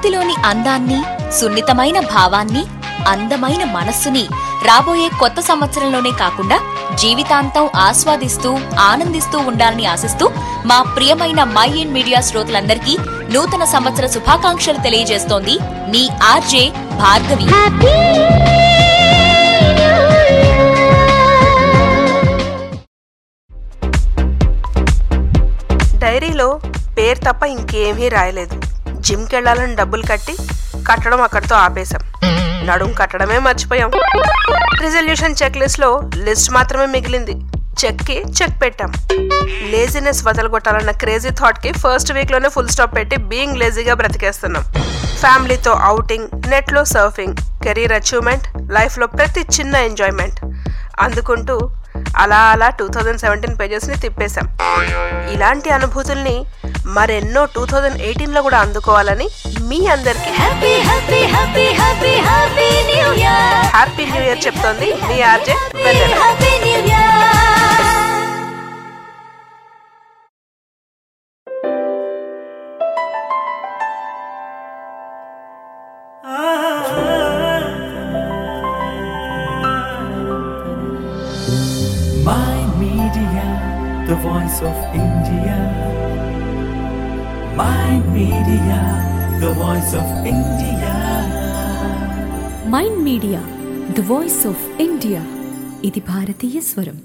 ప్రకృతిలోని అందాన్ని సున్నితమైన భావాన్ని అందమైన మనస్సుని రాబోయే కొత్త సంవత్సరంలోనే కాకుండా జీవితాంతం ఆస్వాదిస్తూ ఆనందిస్తూ ఉండాలని ఆశిస్తూ మా ప్రియమైన మై ఇన్ మీడియా శ్రోతలందరికీ నూతన సంవత్సర శుభాకాంక్షలు తెలియజేస్తోంది మీ ఆర్జే భార్గవి డైరీలో పేరు తప్ప ఇంకేమీ రాయలేదు జిమ్కి వెళ్ళాలని డబ్బులు కట్టి కట్టడం అక్కడితో ఆపేశాం నడుం కట్టడమే మర్చిపోయాం రిజల్యూషన్ చెక్ లిస్ట్ లో లిస్ట్ మాత్రమే మిగిలింది చెక్ కి చెక్ పెట్టాం లేజినెస్ వదలగొట్టాలన్న క్రేజీ థాట్ కి ఫస్ట్ వీక్ లోనే ఫుల్ స్టాప్ పెట్టి బీయింగ్ లేజీగా బ్రతికేస్తున్నాం ఫ్యామిలీతో అవుటింగ్ నెట్ లో సర్ఫింగ్ కెరీర్ అచీవ్మెంట్ లైఫ్ లో ప్రతి చిన్న ఎంజాయ్మెంట్ అందుకుంటూ అలా అలా టూ థౌజండ్ సెవెంటీన్ పేజెస్ని తిప్పేశాం ఇలాంటి అనుభూతుల్ని మరెన్నో టూ థౌజండ్ ఎయిటీన్లో కూడా అందుకోవాలని మీ అందరికీ happy happy happy happy happy new year happy new year చెప్తోంది మీ RJ Vennela happy new year My Media, the voice of India. My Media, the voice of India. Mind Media the voice of India ఇది భారతీయ స్వరం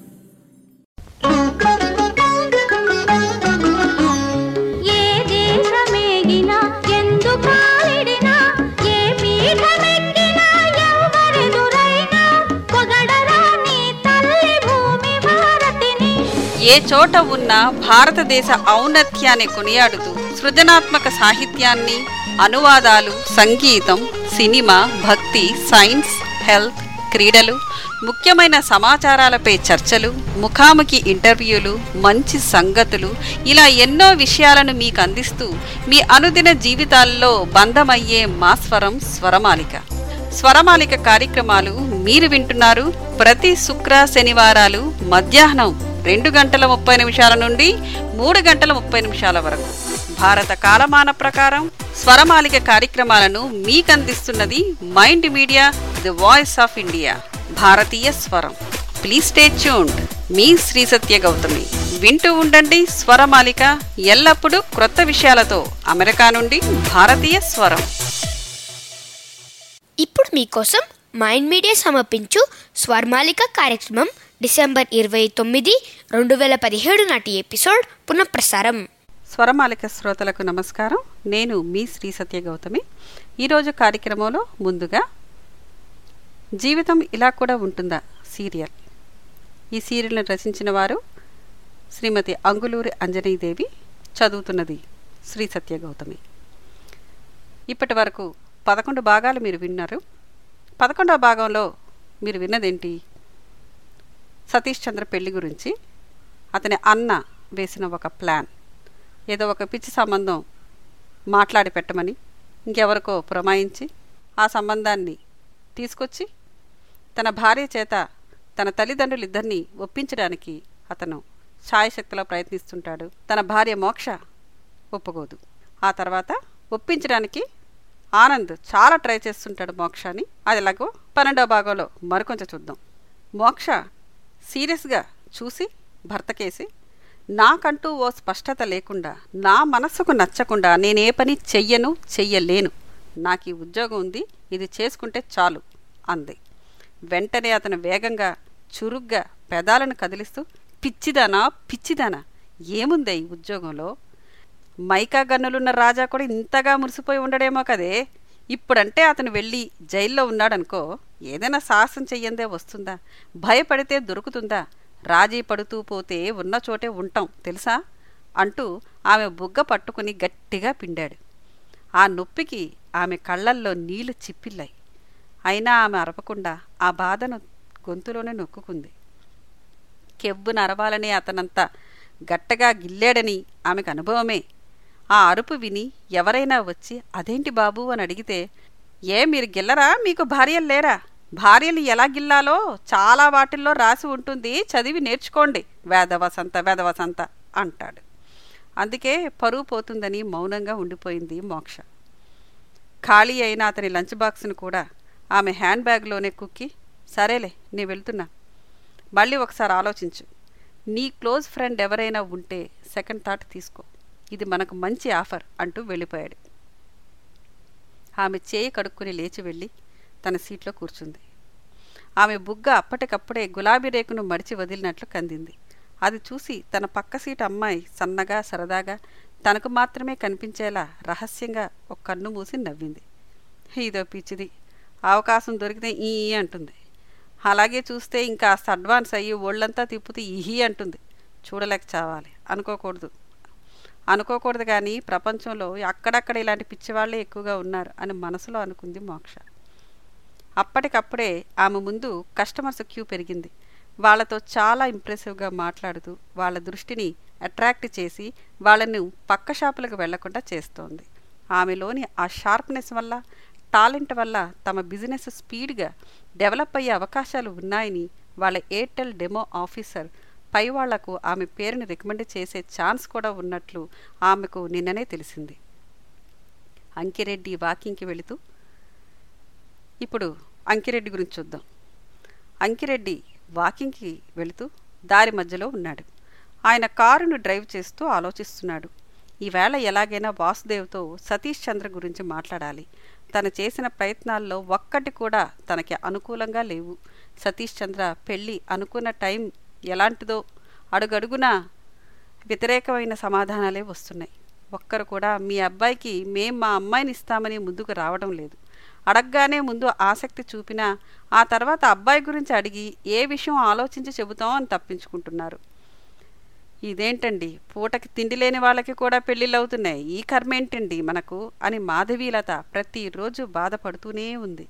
ఏ దేశమేగినా ఎందు కాలిడినా ఏ పీఠమెక్కినా ఎవరెదురైనా పొగడరా నీ తల్లి భూమి భారతిని ఏ చోట ఉన్న భారతదేశ ఔన్నత్యాన్ని కొనియాడుతూ సృజనాత్మక సాహిత్యాన్ని అనువాదాలు సంగీతం సినిమా భక్తి సైన్స్ హెల్త్ క్రీడలు ముఖ్యమైన సమాచారాలపై చర్చలు ముఖాముఖి ఇంటర్వ్యూలు మంచి సంగతులు ఇలా ఎన్నో విషయాలను మీకు అందిస్తూ మీ అనుదిన జీవితాల్లో బంధమయ్యే మా స్వరం స్వరమాలిక స్వరమాలిక కార్యక్రమాలు మీరు వింటున్నారు ప్రతి శుక్ర శనివారాలు మధ్యాహ్నం రెండు గంటల ముప్పై నిమిషాల నుండి మూడు గంటల ముప్పై నిమిషాల వరకు భారత కాలమాన ప్రకారం స్వరమాలిక కార్యక్రమాలను మీకందిస్తున్నది Mind Media the voice of India భారతీయ స్వరం ప్లీజ్ స్టే ట్యూన్డ్ మీ శ్రీ సత్య గౌతమి వింటూ ఉండండి స్వరమాలిక ఎల్లప్పుడూ క్రొత్త విషయాలతో అమెరికా నుండి భారతీయ స్వరం ఇప్పుడు మీకోసం మైండ్ మీడియా సమర్పించు స్వర్మాలిక కార్యక్రమం డిసెంబర్ ఇరవై తొమ్మిది రెండు వేల పదిహేడు నాటి ఎపిసోడ్ పునఃప్రసారం స్వరమాలిక శ్రోతలకు నమస్కారం నేను మీ శ్రీ సత్య గౌతమి ఈరోజు కార్యక్రమంలో ముందుగా జీవితం ఇలా కూడా ఉంటుందా సీరియల్ ఈ సీరియల్ను రచించిన వారు శ్రీమతి అంగులూరి అంజనీదేవి చదువుతున్నది శ్రీ సత్య గౌతమి ఇప్పటి వరకు పదకొండు భాగాలు మీరు విన్నారు పదకొండవ భాగంలో మీరు విన్నదేంటి సతీష్ చంద్ర పెళ్లి గురించి అతని అన్న వేసిన ఒక ప్లాన్ ఏదో ఒక పిచ్చి సంబంధం మాట్లాడి పెట్టమని ఇంకెవరికో పురమాయించి ఆ సంబంధాన్ని తీసుకొచ్చి తన భార్య చేత తన తల్లిదండ్రులిద్దరినీ ఒప్పించడానికి అతను ఛాయశక్తిలో ప్రయత్నిస్తుంటాడు తన భార్య మోక్ష ఒప్పుకోదు ఆ తర్వాత ఒప్పించడానికి ఆనంద్ చాలా ట్రై చేస్తుంటాడు మోక్షని అది ఎలాగో పన్నెండవ భాగంలో మరికొంచెం చూద్దాం మోక్ష సీరియస్గా చూసి భర్తకేసి నాకంటూ ఓ స్పష్టత లేకుండా నా మనసుకు నచ్చకుండా నేనే పని చెయ్యను చెయ్యలేను నాకు ఈ ఉద్యోగం ఉంది ఇది చేసుకుంటే చాలు అంది వెంటనే అతను వేగంగా చురుగ్గా పెదాలను కదిలిస్తూ పిచ్చిదానా పిచ్చిదానా ఏముందే ఈ ఉద్యోగంలో మైకా గన్నులున్న రాజా కూడా ఇంతగా మురిసిపోయి ఉండడేమో కదే ఇప్పుడంటే అతను వెళ్ళి జైల్లో ఉన్నాడనుకో ఏదైనా సాహసం చెయ్యందే వస్తుందా భయపడితే దొరుకుతుందా రాజీ పడుతూ పోతే ఉన్న చోటే ఉంటాం తెలుసా అంటూ ఆమె బుగ్గ పట్టుకుని గట్టిగా పిండాడు ఆ నొప్పికి ఆమె కళ్ళల్లో నీళ్లు చిప్పిల్లాయి అయినా ఆమె అరవకుండా ఆ బాధను గొంతులోనే నొక్కుకుంది కెవ్వున అరవాలని అతనంత గట్టగా గిల్లాడని ఆమెకు అనుభవమే ఆ అరుపు విని ఎవరైనా వచ్చి అదేంటి బాబు అని అడిగితే ఏ మీరు గిల్లరా మీకు భార్యలు లేరా భార్యలు ఎలా గిల్లాలో చాలా వాటిల్లో రాసి ఉంటుంది చదివి నేర్చుకోండి వేదవసంత వేదవసంత అంటాడు అందుకే పరువు పోతుందని మౌనంగా ఉండిపోయింది మోక్ష ఖాళీ అయిన అతని లంచ్ బాక్స్ను కూడా ఆమె హ్యాండ్ బ్యాగ్లోనే కుక్కి సరేలే నీ వెళ్తున్నా మళ్ళీ ఒకసారి ఆలోచించు నీ క్లోజ్ ఫ్రెండ్ ఎవరైనా ఉంటే సెకండ్ థాట్ తీసుకో ఇది మనకు మంచి ఆఫర్ అంటూ వెళ్ళిపోయాడు ఆమె చేయి కడుక్కుని లేచి వెళ్ళి తన సీట్లో కూర్చుంది ఆమె బుగ్గ అప్పటికప్పుడే గులాబీ రేకును మడిచి వదిలినట్లు కందింది అది చూసి తన పక్క సీటు అమ్మాయి సన్నగా సరదాగా తనకు మాత్రమే కనిపించేలా రహస్యంగా ఒక కన్ను మూసి నవ్వింది ఇదో పిచ్చిది అవకాశం దొరికితే ఈ ఈ అంటుంది అలాగే చూస్తే ఇంకా అడ్వాన్స్ అయ్యి ఒళ్ళంతా తిప్పుతూ ఇహి అంటుంది చూడలేక చావాలి అనుకోకూడదు అనుకోకూడదు కానీ ప్రపంచంలో అక్కడక్కడ ఇలాంటి పిచ్చివాళ్లే ఎక్కువగా ఉన్నారు అని మనసులో అనుకుంది మోక్ష అప్పటికప్పుడే ఆమె ముందు కస్టమర్స్ క్యూ పెరిగింది వాళ్ళతో చాలా ఇంప్రెసివ్గా మాట్లాడుతూ వాళ్ళ దృష్టిని అట్రాక్ట్ చేసి వాళ్ళను పక్క షాపులకు వెళ్లకుండా చేస్తోంది ఆమెలోని ఆ షార్ప్నెస్ వల్ల టాలెంట్ వల్ల తమ బిజినెస్ స్పీడ్గా డెవలప్ అయ్యే అవకాశాలు ఉన్నాయని వాళ్ళ ఎయిర్టెల్ డెమో ఆఫీసర్ పై వాళ్లకు ఆమె పేరుని రికమెండ్ చేసే ఛాన్స్ కూడా ఉన్నట్లు ఆమెకు నిన్ననే తెలిసింది అంకిరెడ్డి వాకింగ్కి వెళుతూ ఇప్పుడు అంకిరెడ్డి గురించి చూద్దాం అంకిరెడ్డి వాకింగ్కి వెళుతూ దారి మధ్యలో ఉన్నాడు ఆయన కారును డ్రైవ్ చేస్తూ ఆలోచిస్తున్నాడు ఈవేళ ఎలాగైనా వాసుదేవ్తో సతీష్ చంద్ర గురించి మాట్లాడాలి తను చేసిన ప్రయత్నాల్లో ఒక్కటి కూడా తనకి అనుకూలంగా లేవు సతీష్ చంద్ర పెళ్ళి అనుకున్న టైం ఎలాంటిదో అడుగడుగునా వ్యతిరేకమైన సమాధానాలే వస్తున్నాయి ఒక్కరు కూడా మీ అబ్బాయికి మేం మా అమ్మాయిని ఇస్తామని ముందుకు రావడం లేదు అడగగానే ముందు ఆసక్తి చూపినా ఆ తర్వాత అబ్బాయి గురించి అడిగి ఏ విషయం ఆలోచించి చెబుతాం అని తప్పించుకుంటున్నారు ఇదేంటండి పూటకి తిండి లేని వాళ్ళకి కూడా పెళ్ళిళ్ళు అవుతున్నాయి ఈ కర్మేంటండి మనకు అని మాధవీలత ప్రతిరోజు బాధపడుతూనే ఉంది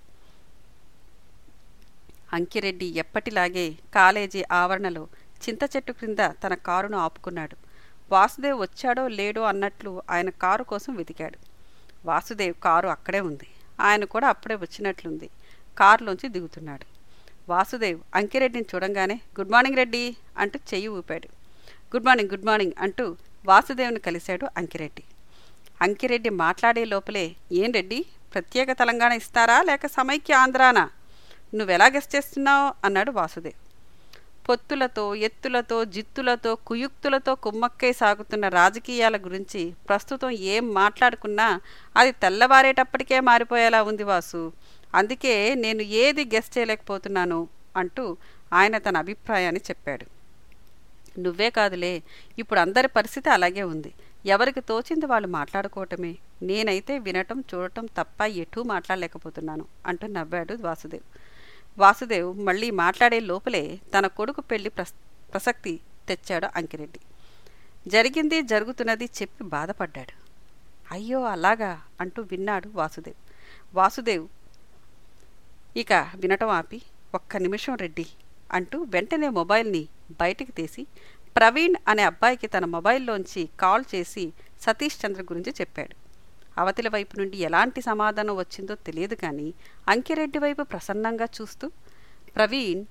అంకిరెడ్డి ఎప్పటిలాగే కాలేజీ ఆవరణలో చింత చెట్టు క్రింద తన కారును ఆపుకున్నాడు వాసుదేవ్ వచ్చాడో లేడో అన్నట్లు ఆయన కారు కోసం వెతికాడు వాసుదేవ్ కారు అక్కడే ఉంది ఆయన కూడా అప్పుడే వచ్చినట్లుంది కారులోంచి దిగుతున్నాడు వాసుదేవ్ అంకిరెడ్డిని చూడంగానే గుడ్ మార్నింగ్ రెడ్డి అంటూ చెయ్యి ఊపాడు గుడ్ మార్నింగ్ గుడ్ మార్నింగ్ అంటూ వాసుదేవ్ని కలిశాడు అంకిరెడ్డి అంకిరెడ్డి మాట్లాడే లోపలే ఏం రెడ్డి ప్రత్యేక తెలంగాణ ఇస్తారా లేక సమైక్య ఆంధ్రానా నువ్వెలా గెస్ట్ చేస్తున్నావు అన్నాడు వాసుదేవ్ పొత్తులతో ఎత్తులతో జిత్తులతో కుయుక్తులతో కుమ్మక్కై సాగుతున్న రాజకీయాల గురించి ప్రస్తుతం ఏం మాట్లాడుకున్నా అది తెల్లవారేటప్పటికే మారిపోయేలా ఉంది వాసు అందుకే నేను ఏది గెస్ట్ చేయలేకపోతున్నాను అంటూ ఆయన తన అభిప్రాయాన్ని చెప్పాడు నువ్వే కాదులే ఇప్పుడు అందరి పరిస్థితి అలాగే ఉంది ఎవరికి తోచింది వాళ్ళు మాట్లాడుకోవటమే నేనైతే వినటం చూడటం తప్ప ఎటూ మాట్లాడలేకపోతున్నాను అంటూ నవ్వాడు వాసుదేవ్ వాసుదేవ్ మళ్ళీ మాట్లాడే లోపలే తన కొడుకు పెళ్లి ప్రస్ ప్రసక్తి తెచ్చాడు అంకిరెడ్డి జరిగింది జరుగుతున్నది చెప్పి బాధపడ్డాడు అయ్యో అలాగా అంటూ విన్నాడు వాసుదేవ్ వాసుదేవ్ ఇక వినటం ఆపి ఒక్క నిమిషం రెడ్డి అంటూ వెంటనే మొబైల్ని బయటికి తీసి ప్రవీణ్ అనే అబ్బాయికి తన మొబైల్లోంచి కాల్ చేసి సతీష్ చంద్ర గురించి చెప్పాడు అవతలి వైపు నుండి ఎలాంటి సమాధానం వచ్చిందో తెలియదు కానీ అంకిరెడ్డి వైపు ప్రసన్నంగా చూస్తూ ప్రవీణ్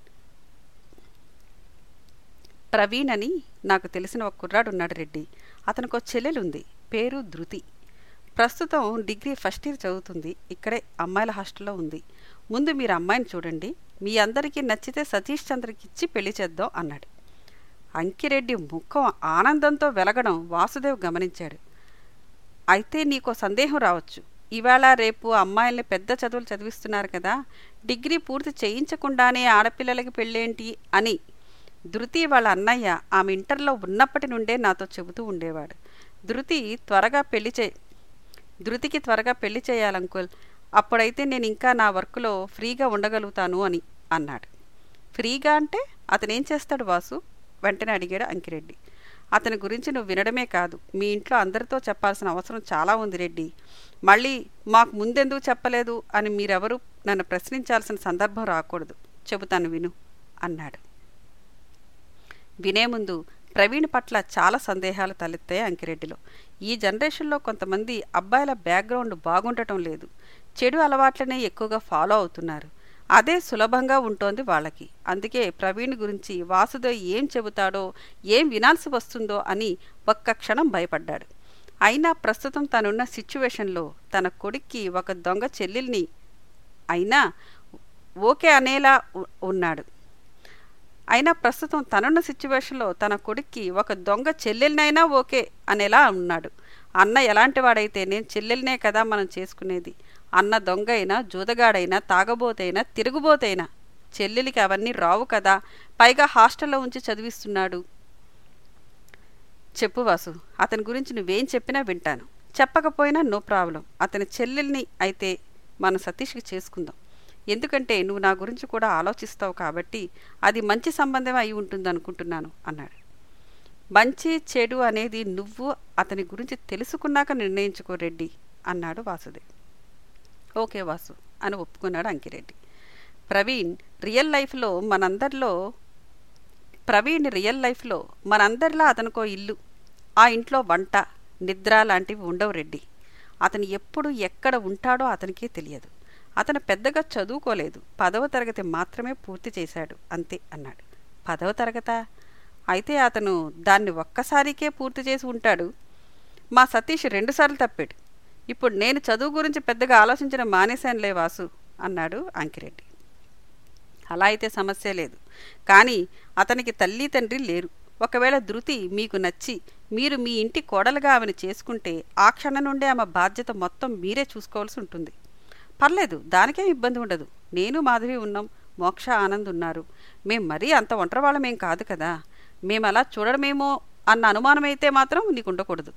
ప్రవీణ్ అని నాకు తెలిసిన ఒక కుర్రాడు ఉన్నాడు రెడ్డి అతనికి ఒక చెల్లెలుంది పేరు ధృతి ప్రస్తుతం డిగ్రీ ఫస్ట్ ఇయర్ చదువుతుంది ఇక్కడే అమ్మాయిల హాస్టల్లో ఉంది ముందు మీరు అమ్మాయిని చూడండి మీ అందరికీ నచ్చితే సతీష్ చంద్రకి ఇచ్చి పెళ్లి చేద్దాం అన్నాడు అంకిరెడ్డి ముఖం ఆనందంతో వెలగడం వాసుదేవ్ గమనించాడు అయితే నీకో సందేహం రావచ్చు ఇవాళ రేపు అమ్మాయిల్ని పెద్ద చదువులు చదివిస్తున్నారు కదా డిగ్రీ పూర్తి చేయించకుండానే ఆడపిల్లలకి పెళ్ళేంటి అని ధృతి వాళ్ళ అన్నయ్య ఆమె ఇంటర్లో ఉన్నప్పటి నుండే నాతో చెబుతూ ఉండేవాడు ధృతి త్వరగా పెళ్లి చే ధృతికి త్వరగా పెళ్లి చేయాలంకుల్ అప్పుడైతే నేను ఇంకా నా వర్క్లో ఫ్రీగా ఉండగలుగుతాను అని అన్నాడు ఫ్రీగా అంటే అతనేం చేస్తాడు వాసు వెంటనే అడిగాడు అంకిరెడ్డి అతని గురించి నువ్వు వినడమే కాదు మీ ఇంట్లో అందరితో చెప్పాల్సిన అవసరం చాలా ఉంది రెడ్డి మళ్ళీ మాకు ముందెందుకు చెప్పలేదు అని మీరెవరూ నన్ను ప్రశ్నించాల్సిన సందర్భం రాకూడదు చెబుతాను విను అన్నాడు వినే ముందు ప్రవీణ్ పట్ల చాలా సందేహాలు తలెత్తాయి అంకిరెడ్డిలో ఈ జనరేషన్లో కొంతమంది అబ్బాయిల బ్యాక్గ్రౌండ్ బాగుండటం లేదు చెడు అలవాట్లనే ఎక్కువగా ఫాలో అవుతున్నారు అదే సులభంగా ఉంటోంది వాళ్ళకి అందుకే ప్రవీణ్ గురించి వాసుదేవ్ ఏం చెబుతాడో ఏం వినాల్సి వస్తుందో అని ఒక్క క్షణం భయపడ్డాడు అయినా ప్రస్తుతం తనున్న సిచ్యువేషన్లో తన కొడుక్కి ఒక దొంగ చెల్లెల్ని అయినా ఓకే అనేలా ఉ- ఉన్నాడు అయినా ప్రస్తుతం తనున్న సిచ్యువేషన్లో తన కొడుక్కి ఒక దొంగ చెల్లెలనైనా ఓకే అనేలా ఉన్నాడు అన్న ఎలాంటి వాడైతే నేను చెల్లెలనే కదా మనం చేసుకునేది అన్న దొంగ అయినా జూదగాడైనా తాగబోతైనా తిరుగుబోతైనా చెల్లెలికి అవన్నీ రావు కదా పైగా హాస్టల్లో ఉంచి చదివిస్తున్నాడు చెప్పు వాసు అతని గురించి నువ్వేం చెప్పినా వింటాను చెప్పకపోయినా నో ప్రాబ్లం అతని చెల్లెల్ని అయితే మన సతీష్కి చేసుకుందాం ఎందుకంటే నువ్వు నా గురించి కూడా ఆలోచిస్తావు కాబట్టి అది మంచి సంబంధం అయి ఉంటుంది అనుకుంటున్నాను అన్నాడు మంచి చెడు అనేది నువ్వు అతని గురించి తెలుసుకున్నాక నిర్ణయించుకో రెడ్డి అన్నాడు వాసుదేవ్ ఓకే వాసు అని ఒప్పుకున్నాడు అంకిరెడ్డి ప్రవీణ్ రియల్ లైఫ్లో మనందరిలో ప్రవీణ్ రియల్ లైఫ్లో మనందరిలా అతనికో ఇల్లు ఆ ఇంట్లో వంట నిద్ర లాంటివి ఉండవు రెడ్డి అతను ఎప్పుడు ఎక్కడ ఉంటాడో అతనికే తెలియదు అతను పెద్దగా చదువుకోలేదు పదవ తరగతి మాత్రమే పూర్తి చేశాడు అంతే అన్నాడు పదవ తరగతా అయితే అతను దాన్ని ఒక్కసారికే పూర్తి చేసి ఉంటాడు మా సతీష్ రెండుసార్లు తప్పాడు ఇప్పుడు నేను చదువు గురించి పెద్దగా ఆలోచించడం మానేశానులే వాసు అన్నాడు అంకిరెడ్డి అలా అయితే సమస్య లేదు కానీ అతనికి తల్లి తండ్రి లేరు ఒకవేళ ధృతి మీకు నచ్చి మీరు మీ ఇంటి కోడలుగా ఆమెను చేసుకుంటే ఆ క్షణం నుండే ఆమె బాధ్యత మొత్తం మీరే చూసుకోవాల్సి ఉంటుంది పర్లేదు దానికేం ఇబ్బంది ఉండదు నేను మాధవి ఉన్నాం మోక్ష ఆనంద్ ఉన్నారు మేం మరీ అంత ఒంటరి వాళ్ళమేం కాదు కదా మేము అలా చూడడమేమో అన్న అనుమానమైతే మాత్రం నీకు ఉండకూడదు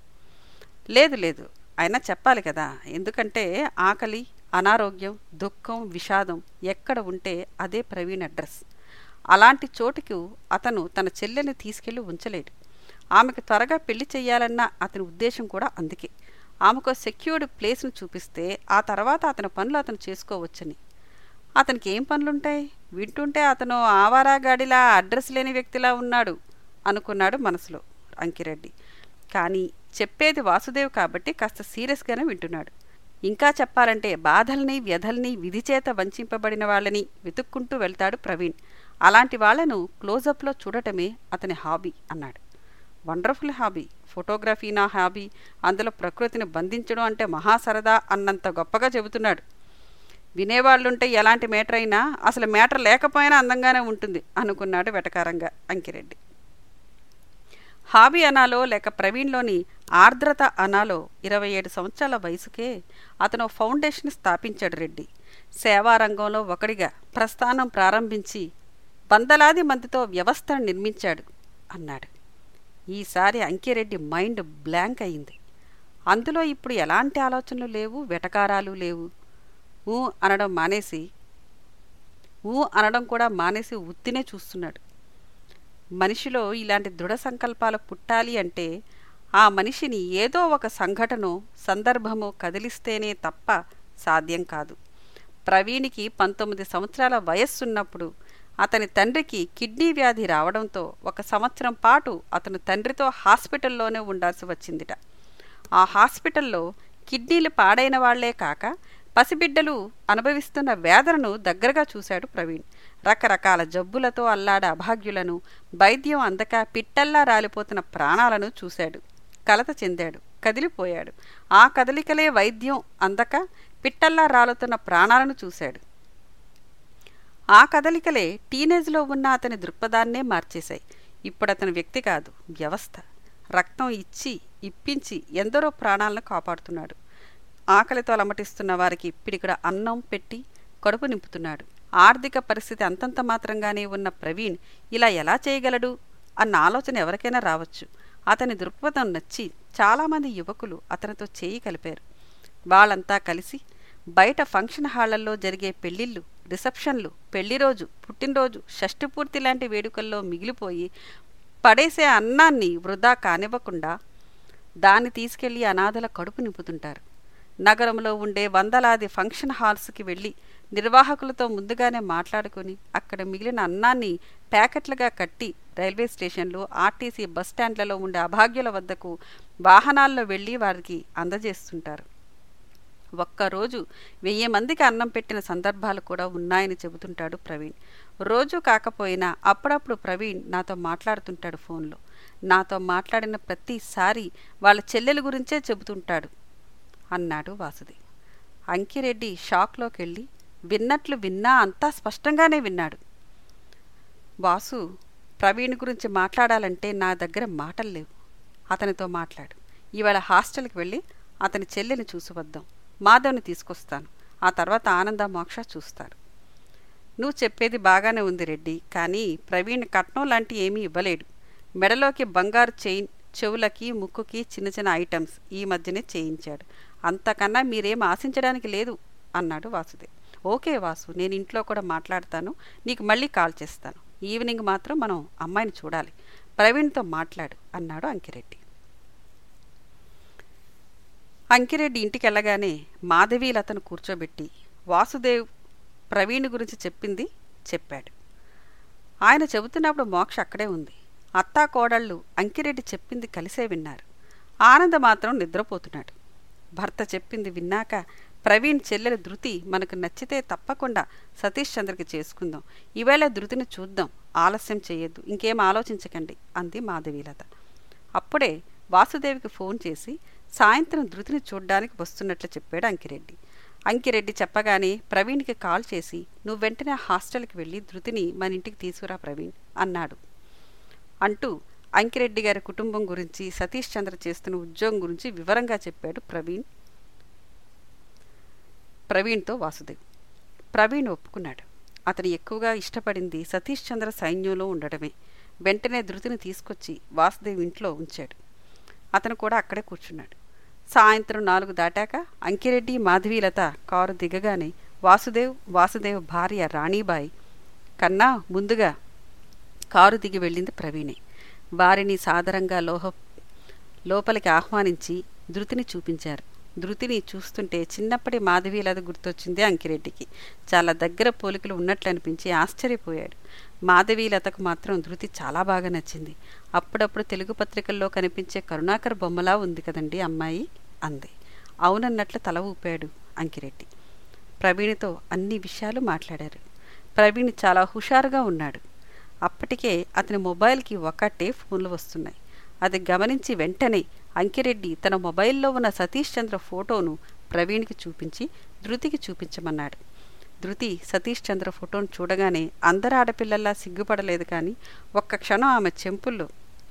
లేదు లేదు అయినా చెప్పాలి కదా ఎందుకంటే ఆకలి అనారోగ్యం దుఃఖం విషాదం ఎక్కడ ఉంటే అదే ప్రవీణ్ అడ్రస్ అలాంటి చోటుకు అతను తన చెల్లెల్ని తీసుకెళ్లి ఉంచలేడు ఆమెకు త్వరగా పెళ్లి చెయ్యాలన్న అతని ఉద్దేశం కూడా అందుకే ఆమెకు సెక్యూర్డ్ ప్లేస్ను చూపిస్తే ఆ తర్వాత అతని పనులు అతను చేసుకోవచ్చని అతనికి ఏం పనులుంటాయి వింటుంటే అతను ఆవారా గాడిలా అడ్రస్ లేని వ్యక్తిలా ఉన్నాడు అనుకున్నాడు మనసులో అంకిరెడ్డి కానీ చెప్పేది వాసుదేవ్ కాబట్టి కాస్త సీరియస్గానే వింటున్నాడు ఇంకా చెప్పాలంటే బాధల్ని వ్యధల్ని విధిచేత వంచింపబడిన వాళ్ళని వెతుక్కుంటూ వెళ్తాడు ప్రవీణ్ అలాంటి వాళ్లను క్లోజప్లో చూడటమే అతని హాబీ అన్నాడు వండర్ఫుల్ హాబీ ఫోటోగ్రఫీ నా హాబీ అందులో ప్రకృతిని బంధించడం అంటే మహా సరదా అన్నంత గొప్పగా చెబుతున్నాడు వినేవాళ్ళుంటే ఎలాంటి మేటర్ అయినా అసలు మేటర్ లేకపోయినా అందంగానే ఉంటుంది అనుకున్నాడు వెటకారంగా అంకిరెడ్డి హాబీ అనాలో లేక ప్రవీణ్లోని ఆర్ద్రత అనాలో ఇరవై ఏడు సంవత్సరాల వయసుకే అతను ఫౌండేషన్ స్థాపించాడు రెడ్డి సేవారంగంలో ఒకడిగా ప్రస్థానం ప్రారంభించి వందలాది మందితో వ్యవస్థను నిర్మించాడు అన్నాడు ఈసారి అంకిరెడ్డి మైండ్ బ్లాంక్ అయింది అందులో ఇప్పుడు ఎలాంటి ఆలోచనలు లేవు వెటకారాలు లేవు ఊ అనడం మానేసి ఊ అనడం కూడా మానేసి ఉత్తినే చూస్తున్నాడు మనిషిలో ఇలాంటి దృఢ సంకల్పాలు పుట్టాలి అంటే ఆ మనిషిని ఏదో ఒక సంఘటనో సందర్భమో కదిలిస్తేనే తప్ప సాధ్యం కాదు ప్రవీణ్కి పంతొమ్మిది సంవత్సరాల వయస్సున్నప్పుడు అతని తండ్రికి కిడ్నీ వ్యాధి రావడంతో ఒక సంవత్సరం పాటు అతను తండ్రితో హాస్పిటల్లోనే ఉండాల్సి వచ్చిందిట ఆ హాస్పిటల్లో కిడ్నీలు పాడైన వాళ్లే కాక పసిబిడ్డలు అనుభవిస్తున్న వేదనను దగ్గరగా చూశాడు ప్రవీణ్ రకరకాల జబ్బులతో అల్లాడ అభాగ్యులను వైద్యం అందక పిట్టల్లా రాలిపోతున్న ప్రాణాలను చూశాడు కలత చెందాడు కదిలిపోయాడు ఆ కదలికలే వైద్యం అందక పిట్టల్లా రాలుతున్న ప్రాణాలను చూశాడు ఆ కదలికలే టీనేజ్లో ఉన్న అతని దృక్పథాన్నే మార్చేశాయి ఇప్పుడు అతని వ్యక్తి కాదు వ్యవస్థ రక్తం ఇచ్చి ఇప్పించి ఎందరో ప్రాణాలను కాపాడుతున్నాడు ఆకలితో అలమటిస్తున్న వారికి పిడికడ అన్నం పెట్టి కడుపు నింపుతున్నాడు ఆర్థిక పరిస్థితి అంతంత మాత్రంగానే ఉన్న ప్రవీణ్ ఇలా ఎలా చేయగలడు అన్న ఆలోచన ఎవరికైనా రావచ్చు అతని దృక్పథం నచ్చి చాలామంది యువకులు అతనితో చేయి కలిపారు వాళ్ళంతా కలిసి బయట ఫంక్షన్ హాళ్లలో జరిగే పెళ్లిళ్ళు రిసెప్షన్లు పెళ్లి రోజు పుట్టినరోజు షష్టిపూర్తి లాంటి వేడుకల్లో మిగిలిపోయి పడేసే అన్నాన్ని వృధా కానివ్వకుండా దాన్ని తీసుకెళ్లి అనాథల కడుపు నింపుతుంటారు నగరంలో ఉండే వందలాది ఫంక్షన్ హాల్స్కి వెళ్ళి నిర్వాహకులతో ముందుగానే మాట్లాడుకుని అక్కడ మిగిలిన అన్నాన్ని ప్యాకెట్లుగా కట్టి రైల్వే స్టేషన్లు ఆర్టీసీ బస్టాండ్లలో ఉండే అభాగ్యుల వద్దకు వాహనాల్లో వెళ్ళి వారికి అందజేస్తుంటారు ఒక్కరోజు వెయ్యి మందికి అన్నం పెట్టిన సందర్భాలు కూడా ఉన్నాయని చెబుతుంటాడు ప్రవీణ్ రోజు కాకపోయినా అప్పుడప్పుడు ప్రవీణ్ నాతో మాట్లాడుతుంటాడు ఫోన్లో నాతో మాట్లాడిన ప్రతిసారి వాళ్ళ చెల్లెల గురించే చెబుతుంటాడు అన్నాడు వాసుదేవ్ అంకిరెడ్డి షాక్లోకి వెళ్ళి విన్నట్లు విన్నా అంతా స్పష్టంగానే విన్నాడు వాసు ప్రవీణ్ గురించి మాట్లాడాలంటే నా దగ్గర మాటలు లేవు అతనితో మాట్లాడు ఇవాళ హాస్టల్కి వెళ్ళి అతని చెల్లెని చూసి వద్దాం మాధవ్ని తీసుకొస్తాను ఆ తర్వాత ఆనంద మోక్ష చూస్తారు నువ్వు చెప్పేది బాగానే ఉంది రెడ్డి కానీ ప్రవీణ్ కట్నం లాంటి ఏమీ ఇవ్వలేడు మెడలోకి బంగారు చైన్ చెవులకి ముక్కుకి చిన్న చిన్న ఐటమ్స్ ఈ మధ్యనే చేయించాడు అంతకన్నా మీరేం ఆశించడానికి లేదు అన్నాడు వాసుదేవ్ ఓకే వాసు నేను ఇంట్లో కూడా మాట్లాడతాను నీకు మళ్ళీ కాల్ చేస్తాను ఈవినింగ్ మాత్రం మనం అమ్మాయిని చూడాలి ప్రవీణ్తో మాట్లాడు అన్నాడు అంకిరెడ్డి అంకిరెడ్డి ఇంటికి వెళ్ళగానే మాధవీలతను కూర్చోబెట్టి వాసుదేవ్ ప్రవీణ్ గురించి చెప్పింది చెప్పాడు ఆయన చెబుతున్నప్పుడు మోక్ష అక్కడే ఉంది అత్తా కోడళ్ళు అంకిరెడ్డి చెప్పింది కలిసే విన్నారు ఆనంద మాత్రం నిద్రపోతున్నాడు భర్త చెప్పింది విన్నాక ప్రవీణ్ చెల్లెల ధృతి మనకు నచ్చితే తప్పకుండా సతీష్ చంద్రకి చేసుకుందాం ఈవేళ ధృతిని చూద్దాం ఆలస్యం చేయొద్దు ఇంకేం ఆలోచించకండి అంది మాధవీలత అప్పుడే వాసుదేవికి ఫోన్ చేసి సాయంత్రం ధృతిని చూడ్డానికి వస్తున్నట్లు చెప్పాడు అంకిరెడ్డి అంకిరెడ్డి చెప్పగానే ప్రవీణ్కి కాల్ చేసి నువ్వు వెంటనే హాస్టల్కి వెళ్ళి ధృతిని మన ఇంటికి తీసుకురా ప్రవీణ్ అన్నాడు అంటూ అంకిరెడ్డి గారి కుటుంబం గురించి సతీష్ చంద్ర చేస్తున్న ఉద్యోగం గురించి వివరంగా చెప్పాడు ప్రవీణ్ ప్రవీణ్తో వాసుదేవ్ ప్రవీణ్ ఒప్పుకున్నాడు అతను ఎక్కువగా ఇష్టపడింది సతీష్ చంద్ర సైన్యంలో ఉండడమే వెంటనే ధృతిని తీసుకొచ్చి వాసుదేవ్ ఇంట్లో ఉంచాడు అతను కూడా అక్కడే కూర్చున్నాడు సాయంత్రం నాలుగు దాటాక అంకిరెడ్డి మాధవీలత కారు దిగగానే వాసుదేవ్ వాసుదేవ్ భార్య రాణీబాయి కన్నా ముందుగా కారు దిగి వెళ్ళింది ప్రవీణే వారిని సాదరంగా లోహ లోపలికి ఆహ్వానించి ధృతిని చూపించారు ధృతిని చూస్తుంటే చిన్నప్పటి మాధవీలత గుర్తొచ్చింది అంకిరెడ్డికి చాలా దగ్గర పోలికలు ఉన్నట్లు అనిపించి ఆశ్చర్యపోయాడు మాధవీలతకు మాత్రం ధృతి చాలా బాగా నచ్చింది అప్పుడప్పుడు తెలుగు పత్రికల్లో కనిపించే కరుణాకర్ బొమ్మలా ఉంది కదండి అమ్మాయి అంది అవునన్నట్లు తల ఊపాడు అంకిరెడ్డి ప్రవీణ్తో అన్ని విషయాలు మాట్లాడారు ప్రవీణ్ చాలా హుషారుగా ఉన్నాడు అప్పటికే అతని మొబైల్కి ఒకటే ఫోన్లు వస్తున్నాయి అది గమనించి వెంటనే అంకిరెడ్డి తన మొబైల్లో ఉన్న సతీష్ చంద్ర ఫోటోను ప్రవీణ్కి చూపించి ధృతికి చూపించమన్నాడు ధృతి సతీష్ చంద్ర ఫోటోను చూడగానే అందరు ఆడపిల్లల్లా సిగ్గుపడలేదు కానీ ఒక్క క్షణం ఆమె చెంపుల్లో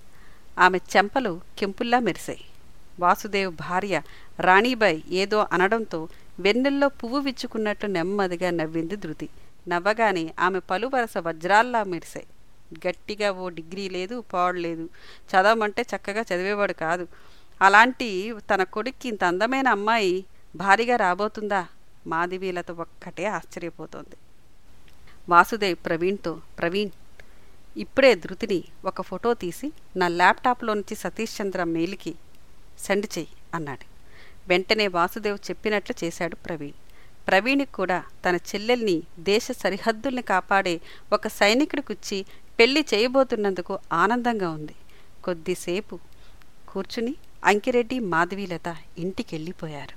ఆమె చెంపలు కెంపుల్లా మెరిశాయి వాసుదేవ్ భార్య రాణీబాయ్ ఏదో అనడంతో వెన్నెల్లో పువ్వు విచ్చుకున్నట్టు నెమ్మదిగా నవ్వింది ధృతి నవ్వగానే ఆమె పలువరస వజ్రాల్లా మెరిశాయి గట్టిగా ఓ డిగ్రీ లేదు పాడు లేదు చదవమంటే చక్కగా చదివేవాడు కాదు అలాంటి తన కొడుక్కి ఇంత అందమైన అమ్మాయి భారీగా రాబోతుందా మాధవీలత ఒక్కటే ఆశ్చర్యపోతోంది వాసుదేవ్ ప్రవీణ్తో ప్రవీణ్ ఇప్పుడే ధృతిని ఒక ఫోటో తీసి నా ల్యాప్టాప్లో నుంచి సతీష్ చంద్ర మెయిల్కి సెండ్ చెయ్యి అన్నాడు వెంటనే వాసుదేవ్ చెప్పినట్లు చేశాడు ప్రవీణ్ ప్రవీణ్కి కూడా తన చెల్లెల్ని దేశ సరిహద్దుల్ని కాపాడే ఒక సైనికుడికిచ్చి పెళ్లి చేయబోతున్నందుకు ఆనందంగా ఉంది కొద్దిసేపు కూర్చుని అంకిరెడ్డి మాధవీలత ఇంటికి వెళ్ళిపోయారు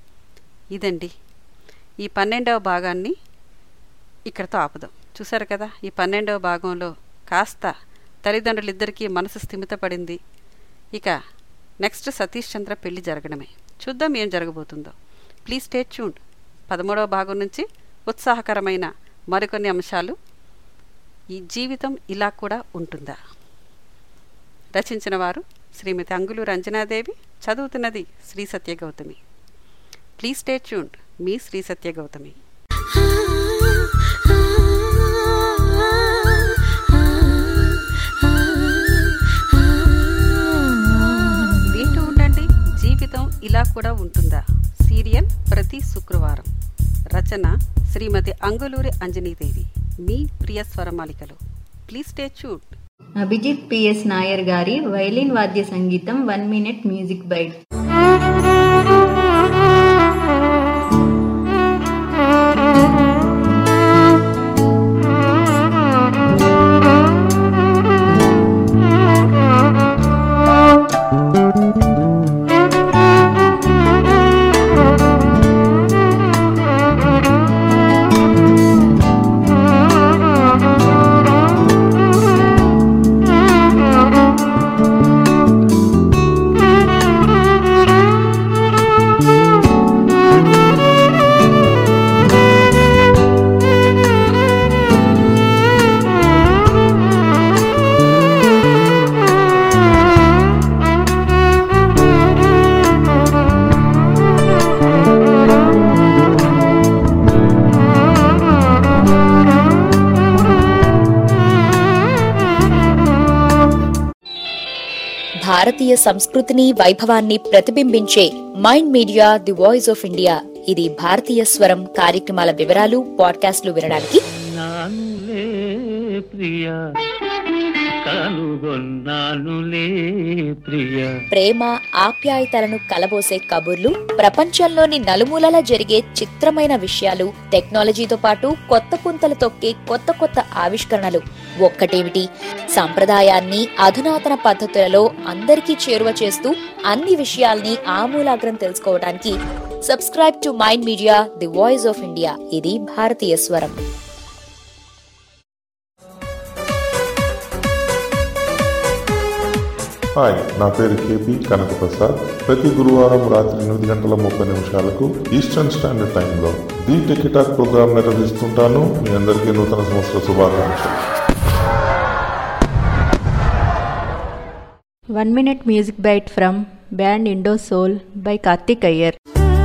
ఇదండి ఈ పన్నెండవ భాగాన్ని ఇక్కడతో ఆపుదాం చూసారు కదా ఈ పన్నెండవ భాగంలో కాస్త తల్లిదండ్రులిద్దరికీ మనసు స్థిమితపడింది ఇక నెక్స్ట్ సతీష్ చంద్ర పెళ్లి జరగడమే చూద్దాం ఏం జరగబోతుందో ప్లీజ్ స్టే ట్యూన్ పదమూడవ భాగం నుంచి ఉత్సాహకరమైన మరికొన్ని అంశాలు ఈ జీవితం ఇలా కూడా ఉంటుందా రచించిన వారు శ్రీమతి అంగులూరు అంజనాదేవి చదువుతున్నది Shri Satya Gautami please stay tuned మీ శ్రీ సత్య గౌతమి వింటూ ఉండండి జీవితం ఇలా కూడా ఉంటుందా సీరియల్ ప్రతి శుక్రవారం రచన శ్రీమతి అంగులూరి అంజనీదేవి మీ ప్రియ స్వరమాలికలు please stay tuned Abhijit PS Nair గారి వైలిన్ వాద్య సంగీతం one minute music bite Thank you. భారతీయ సంస్కృతిని వైభవాన్ని ప్రతిబింబించే Mind Media the voice of India ఇది భారతీయ స్వరం కార్యక్రమాల వివరాలు పాడ్కాస్ట్లు వినడానికి నానులే ప్రియ కనుగొన్నానులే ప్రియ ప్రేమ ఆప్యాయతలను కలబోసే కబుర్లు ప్రపంచంలోని నలుమూలలా జరిగే చిత్రమైన విషయాలు టెక్నాలజీతో పాటు కొత్త పుంతలు తొక్కే కొత్త కొత్త ఆవిష్కరణలు ఒక్కటేమిటి సంప్రదాయాన్ని అధునాతన పద్ధతులలో అందరికీ చేరువ చేస్తూ అన్ని విషయాల్ని ఆమూలాగ్రం తెలుసుకోవడానికి subscribe to Mind Media the voice of India ఇది భారతీయ స్వరం హాయ్ నా పేరు కేపీ కనకప్రసాద్ ప్రతి గురువారం రాత్రి ఎనిమిది గంటల ముప్పై నిమిషాలకు ఈస్టర్న్ స్టాండర్డ్ టైంలో ది టెకిటాక్ ప్రోగ్రాం నిర్వహిస్తుంటాను మీ అందరికీ నూతన సంవత్సర శుభాకాంక్షలు one minute music bite from band Indo Soul by Karthik Iyer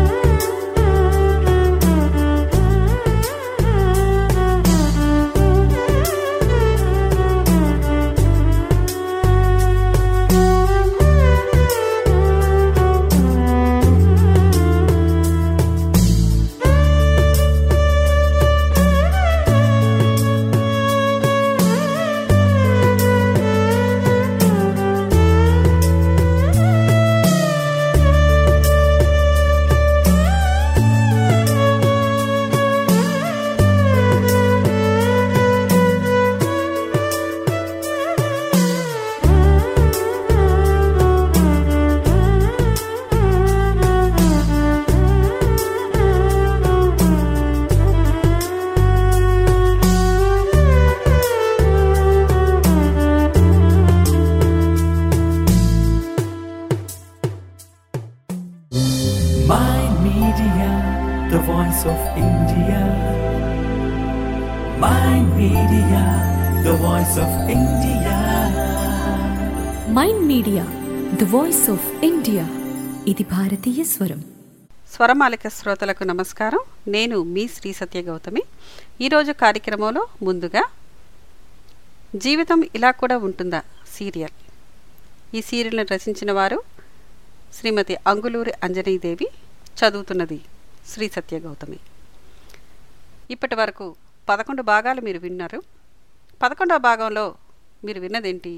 Mind Media, the voice of India. Mind Media, the voice of India. Mind Media the voice of India ఇది భారతీయ స్వరం స్వరమాలిక శ్రోతలకు నమస్కారం నేను మీ శ్రీ సత్య గౌతమి ఈరోజు కార్యక్రమంలో ముందుగా జీవితం ఇలా కూడా ఉంటుందా సీరియల్ ఈ సీరియల్ని రచించిన వారు శ్రీమతి అంగులూరి అంజనీదేవి చదువుతున్నది శ్రీ సత్య గౌతమి ఇప్పటి వరకు పదకొండు భాగాలు మీరు విన్నారు పదకొండవ భాగంలో మీరు విన్నదేంటి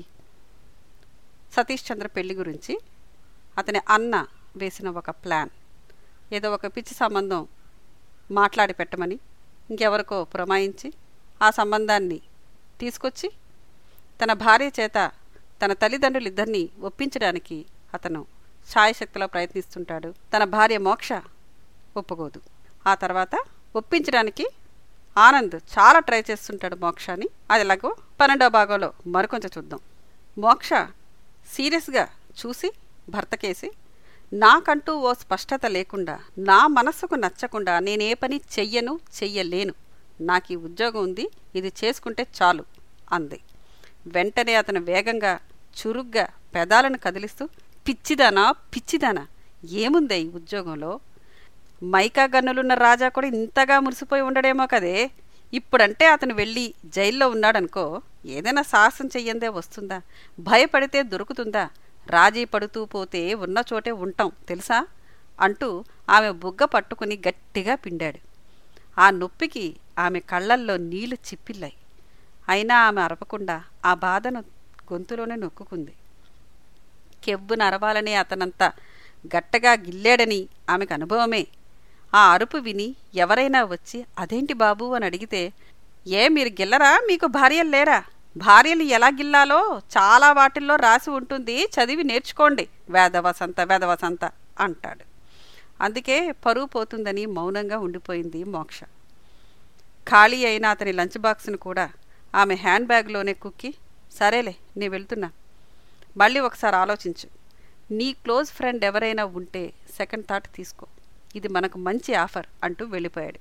సతీష్ చంద్ర పెళ్లి గురించి అతని అన్న వేసిన ఒక ప్లాన్ ఏదో ఒక పిచ్చి సంబంధం మాట్లాడి పెట్టమని ఇంకెవరికో పురమాయించి ఆ సంబంధాన్ని తీసుకొచ్చి తన భార్య చేత తన తల్లిదండ్రులిద్దరినీ ఒప్పించడానికి అతను శాయశక్తిలో ప్రయత్నిస్తుంటాడు తన భార్య మోక్ష ఒప్పుకోదు ఆ తర్వాత ఒప్పించడానికి ఆనంద్ చాలా ట్రై చేస్తుంటాడు మోక్షని అది ఎలాగో పన్నెండో భాగంలో మరికొంచెం చూద్దాం మోక్ష సీరియస్గా చూసి భర్తకేసి నాకంటూ ఓ స్పష్టత లేకుండా నా మనస్సుకు నచ్చకుండా నేనే పని చెయ్యను చెయ్యలేను నాకు ఈ ఉద్యోగం ఉంది ఇది చేసుకుంటే చాలు అంది వెంటనే అతను వేగంగా చురుగ్గా పెదాలను కదిలిస్తూ పిచ్చిదానా పిచ్చిదానా ఏముందే ఈ ఉద్యోగంలో మైకా గన్నులున్న రాజా కూడా ఇంతగా మురిసిపోయి ఉండడేమో కదే ఇప్పుడంటే అతను వెళ్ళి జైల్లో ఉన్నాడనుకో ఏదైనా సాహసం చెయ్యందే వస్తుందా భయపడితే దొరుకుతుందా రాజీ పడుతూ పోతే ఉన్న చోటే ఉంటాం తెలుసా అంటూ ఆమె బుగ్గ పట్టుకుని గట్టిగా పిండాడు ఆ నొప్పికి ఆమె కళ్ళల్లో నీళ్లు చిప్పిల్లాయి అయినా ఆమె అరపకుండా ఆ బాధను గొంతులోనే నొక్కుకుంది కెవ్వున అరవాలనే అతనంత గట్టగా గిల్లాడని ఆమెకు అనుభవమే ఆ అరుపు విని ఎవరైనా వచ్చి అదేంటి బాబు అని అడిగితే ఏ మీరు గిల్లరా మీకు భార్యలు లేరా భార్యలు ఎలా గిల్లాలో చాలా వాటిల్లో రాసి ఉంటుంది చదివి నేర్చుకోండి వేదవసంత వేదవసంత అంటాడు అందుకే పరువు పోతుందని మౌనంగా ఉండిపోయింది మోక్ష ఖాళీ అయిన అతని లంచ్ బాక్స్ను కూడా ఆమె హ్యాండ్ బ్యాగ్లోనే కుక్కి సరేలే నీ వెళ్తున్నా మళ్ళీ ఒకసారి ఆలోచించు నీ క్లోజ్ ఫ్రెండ్ ఎవరైనా ఉంటే సెకండ్ థాట్ తీసుకో ఇది మనకు మంచి ఆఫర్ అంటూ వెళ్ళిపోయాడు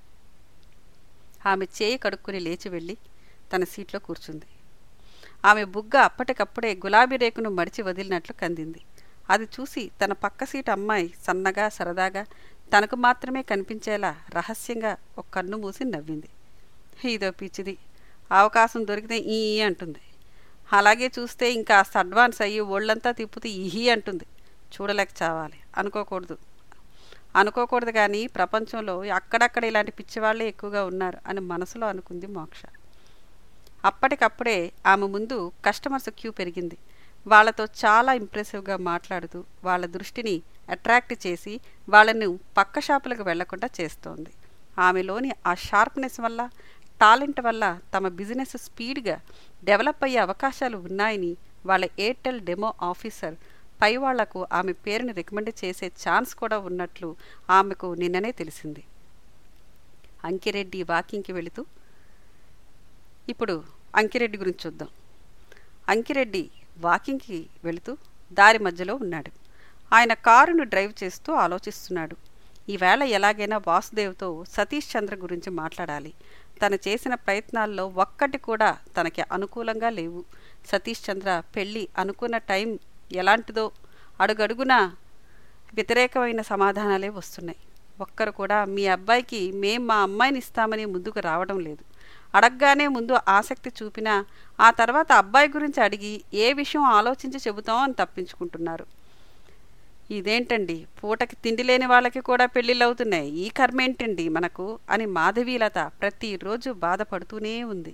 ఆమె చేయి కడుక్కుని లేచి వెళ్ళి తన సీట్లో కూర్చుంది ఆమె బుగ్గ అప్పటికప్పుడే గులాబీ రేకును మడిచి వదిలినట్లు కందింది అది చూసి తన పక్క సీటు అమ్మాయి సన్నగా సరదాగా తనకు మాత్రమే కనిపించేలా రహస్యంగా ఒక కన్ను మూసి నవ్వింది ఇదో పిచ్చిది అవకాశం దొరికితే ఈ ఈ అంటుంది అలాగే చూస్తే ఇంకా అడ్వాన్స్ అయ్యి ఒళ్ళంతా తిప్పుతూ ఇహి అంటుంది చూడలేక చావాలి అనుకోకూడదు అనుకోకూడదు కానీ ప్రపంచంలో అక్కడక్కడ ఇలాంటి పిచ్చివాళ్ళే ఎక్కువగా ఉన్నారు అని మనసులో అనుకుంది మోక్ష అప్పటికప్పుడే ఆమె ముందు కస్టమర్స్ క్యూ పెరిగింది వాళ్ళతో చాలా ఇంప్రెసివ్గా మాట్లాడుతూ వాళ్ళ దృష్టిని అట్రాక్ట్ చేసి వాళ్ళను పక్క షాపులకు వెళ్లకుండా చేస్తోంది ఆమెలోని ఆ షార్ప్నెస్ వల్ల టాలెంట్ వల్ల తమ బిజినెస్ స్పీడ్గా డెవలప్ అయ్యే అవకాశాలు ఉన్నాయని వాళ్ళ ఎయిర్టెల్ డెమో ఆఫీసర్ పై వాళ్లకు ఆమె పేరుని రికమెండ్ చేసే ఛాన్స్ కూడా ఉన్నట్లు ఆమెకు నిన్ననే తెలిసింది అంకిరెడ్డి వాకింగ్కి వెళుతూ ఇప్పుడు అంకిరెడ్డి గురించి చూద్దాం అంకిరెడ్డి వాకింగ్కి వెళుతూ దారి మధ్యలో ఉన్నాడు ఆయన కారును డ్రైవ్ చేస్తూ ఆలోచిస్తున్నాడు ఈవేళ ఎలాగైనా వాసుదేవ్తో సతీష్ చంద్ర గురించి మాట్లాడాలి తను చేసిన ప్రయత్నాల్లో ఒక్కటి కూడా తనకి అనుకూలంగా లేవు సతీష్ చంద్ర పెళ్ళి అనుకున్న టైం ఎలాంటిదో అడుగడుగునా వ్యతిరేకమైన సమాధానాలే వస్తున్నాయి ఒక్కరు కూడా మీ అబ్బాయికి మేం మా అమ్మాయిని ఇస్తామని ముందుకు రావడం లేదు అడగగానే ముందు ఆసక్తి చూపినా ఆ తర్వాత అబ్బాయి గురించి అడిగి ఏ విషయం ఆలోచించి చెబుతాం అని తప్పించుకుంటున్నారు ఇదేంటండి పూటకి తిండి లేని వాళ్ళకి కూడా పెళ్ళిళ్ళు అవుతున్నాయి ఈ కర్మేంటండి మనకు అని మాధవీలత ప్రతిరోజు బాధపడుతూనే ఉంది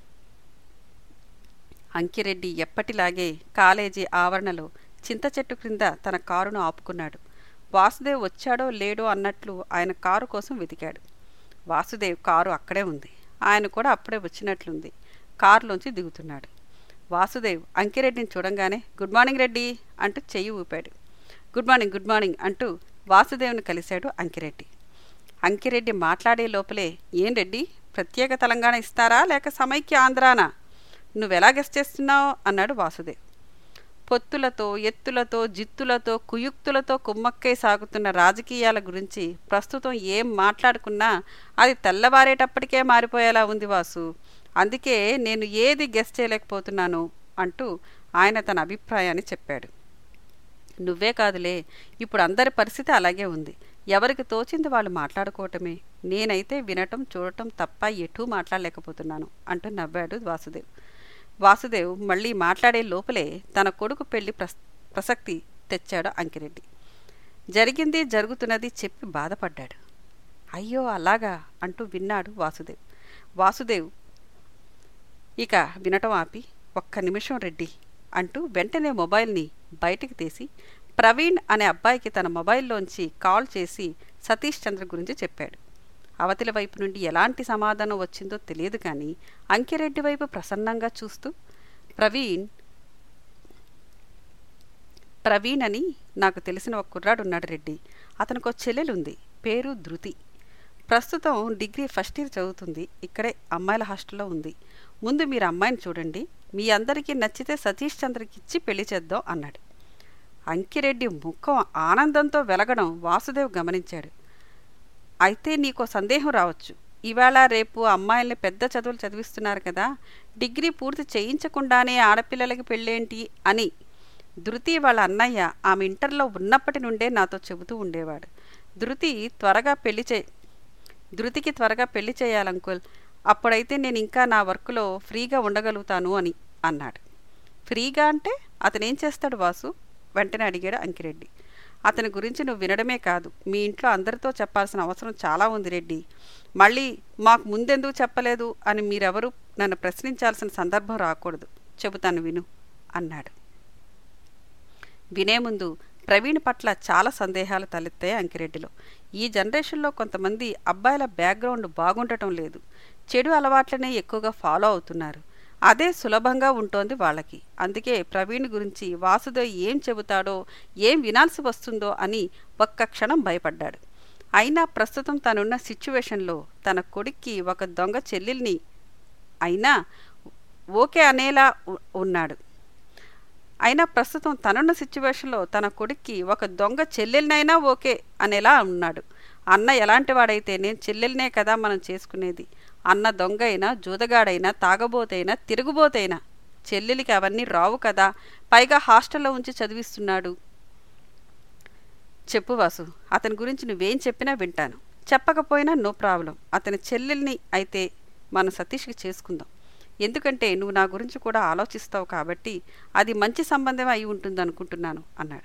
అంకిరెడ్డి ఎప్పటిలాగే కాలేజీ ఆవరణలో చింత చెట్టు క్రింద తన కారును ఆపుకున్నాడు వాసుదేవ్ వచ్చాడో లేడో అన్నట్లు ఆయన కారు కోసం వెతికాడు వాసుదేవ్ కారు అక్కడే ఉంది ఆయన కూడా అప్పుడే వచ్చినట్లుంది కారులోంచి దిగుతున్నాడు వాసుదేవ్ అంకిరెడ్డిని చూడంగానే గుడ్ మార్నింగ్ రెడ్డి అంటూ చెయ్యి ఊపాడు గుడ్ మార్నింగ్ గుడ్ మార్నింగ్ అంటూ వాసుదేవ్ని కలిశాడు అంకిరెడ్డి అంకిరెడ్డి మాట్లాడే లోపలే ఏం రెడ్డి ప్రత్యేక తెలంగాణ ఇస్తారా లేక సమైక్య ఆంధ్రానా నువ్వెలా గెస్ట్ చేస్తున్నావు అన్నాడు వాసుదేవ్ పొత్తులతో ఎత్తులతో జిత్తులతో కుయుక్తులతో కుమ్మక్కై సాగుతున్న రాజకీయాల గురించి ప్రస్తుతం ఏం మాట్లాడుకున్నా అది తెల్లవారేటప్పటికే మారిపోయేలా ఉంది వాసు అందుకే నేను ఏది గెస్ట్ చేయలేకపోతున్నాను అంటూ ఆయన తన అభిప్రాయాన్ని చెప్పాడు నువ్వే కాదులే ఇప్పుడు అందరి పరిస్థితి అలాగే ఉంది ఎవరికి తోచింది వాళ్ళు మాట్లాడుకోవటమే నేనైతే వినటం చూడటం తప్ప ఎటూ మాట్లాడలేకపోతున్నాను అంటూ నవ్వాడు వాసుదేవ్ వాసుదేవ్ మళ్ళీ మాట్లాడే లోపలే తన కొడుకు పెళ్లి ప్రస్ ప్రసక్తి తెచ్చాడు అంకిరెడ్డి జరిగింది జరుగుతున్నది చెప్పి బాధపడ్డాడు అయ్యో అలాగా అంటూ విన్నాడు వాసుదేవ్ వాసుదేవ్ ఇక వినటం ఆపి ఒక్క నిమిషం రెడ్డి అంటూ వెంటనే మొబైల్ని బయటికి తీసి ప్రవీణ్ అనే అబ్బాయికి తన మొబైల్లోంచి కాల్ చేసి సతీష్ చంద్ర గురించి చెప్పాడు అవతలి వైపు నుండి ఎలాంటి సమాధానం వచ్చిందో తెలియదు కానీ అంకిరెడ్డి వైపు ప్రసన్నంగా చూస్తూ ప్రవీణ్ ప్రవీణ్ అని నాకు తెలిసిన ఒక కుర్రాడు ఉన్నాడు రెడ్డి అతనికి ఒక చెల్లెలుంది పేరు ధృతి ప్రస్తుతం డిగ్రీ ఫస్ట్ ఇయర్ చదువుతుంది ఇక్కడే అమ్మాయిల హాస్టల్లో ఉంది ముందు మీరు అమ్మాయిని చూడండి మీ అందరికీ నచ్చితే సతీష్ చంద్రకి ఇచ్చి పెళ్లి చేద్దాం అన్నాడు అంకిరెడ్డి ముఖం ఆనందంతో వెలగడం వాసుదేవ్ గమనించాడు అయితే నీకో సందేహం రావచ్చు ఇవాళ రేపు అమ్మాయిల్ని పెద్ద చదువులు చదివిస్తున్నారు కదా డిగ్రీ పూర్తి చేయించకుండానే ఆడపిల్లలకి పెళ్ళేంటి అని ధృతి వాళ్ళ అన్నయ్య ఆమె ఇంటర్లో ఉన్నప్పటి నుండే నాతో చెబుతూ ఉండేవాడు ధృతి త్వరగా పెళ్లి చే ధృతికి త్వరగా పెళ్లి చేయాలంకుల్ అప్పుడైతే నేను ఇంకా నా వర్క్లో ఫ్రీగా ఉండగలుగుతాను అని అన్నాడు ఫ్రీగా అంటే అతనేం చేస్తాడు వాసు వెంటనే అడిగాడు అంకిరెడ్డి అతని గురించి నువ్వు వినడమే కాదు మీ ఇంట్లో అందరితో చెప్పాల్సిన అవసరం చాలా ఉంది రెడ్డి మళ్ళీ మాకు ముందెందుకు చెప్పలేదు అని మీరెవరూ నన్ను ప్రశ్నించాల్సిన సందర్భం రాకూడదు చెబుతాను విను అన్నాడు వినే ముందు ప్రవీణ్ పట్ల చాలా సందేహాలు తలెత్తాయి అంకిరెడ్డిలో ఈ జనరేషన్లో కొంతమంది అబ్బాయిల బ్యాక్గ్రౌండ్ బాగుండటం లేదు చెడు అలవాట్లనే ఎక్కువగా ఫాలో అవుతున్నారు అదే సులభంగా ఉంటోంది వాళ్ళకి అందుకే ప్రవీణ్ గురించి వాసుదేవ్ ఏం చెబుతాడో ఏం వినాల్సి వస్తుందో అని ఒక్క క్షణం భయపడ్డాడు అయినా ప్రస్తుతం తనున్న సిచ్యువేషన్లో తన కొడుక్కి ఒక దొంగ చెల్లెల్ని అయినా ఓకే అనేలా ఉ- ఉన్నాడు అయినా ప్రస్తుతం తనున్న సిచ్యువేషన్లో తన కొడుక్కి ఒక దొంగ చెల్లెల్నైనా ఓకే అనేలా ఉన్నాడు అన్న ఎలాంటి వాడైతే నేను చెల్లెల్నే కదా మనం చేసుకునేది అన్న దొంగ అయినా జూదగాడైనా తాగబోతైనా తిరుగుబోతైనా చెల్లెలికి అవన్నీ రావు కదా పైగా హాస్టల్లో ఉంచి చదివిస్తున్నాడు చెప్పు వాసు అతని గురించి నువ్వేం చెప్పినా వింటాను చెప్పకపోయినా నో ప్రాబ్లం అతని చెల్లెల్ని అయితే మన సతీష్కి చేసుకుందాం ఎందుకంటే నువ్వు నా గురించి కూడా ఆలోచిస్తావు కాబట్టి అది మంచి సంబంధం అయి ఉంటుంది అనుకుంటున్నాను అన్నాడు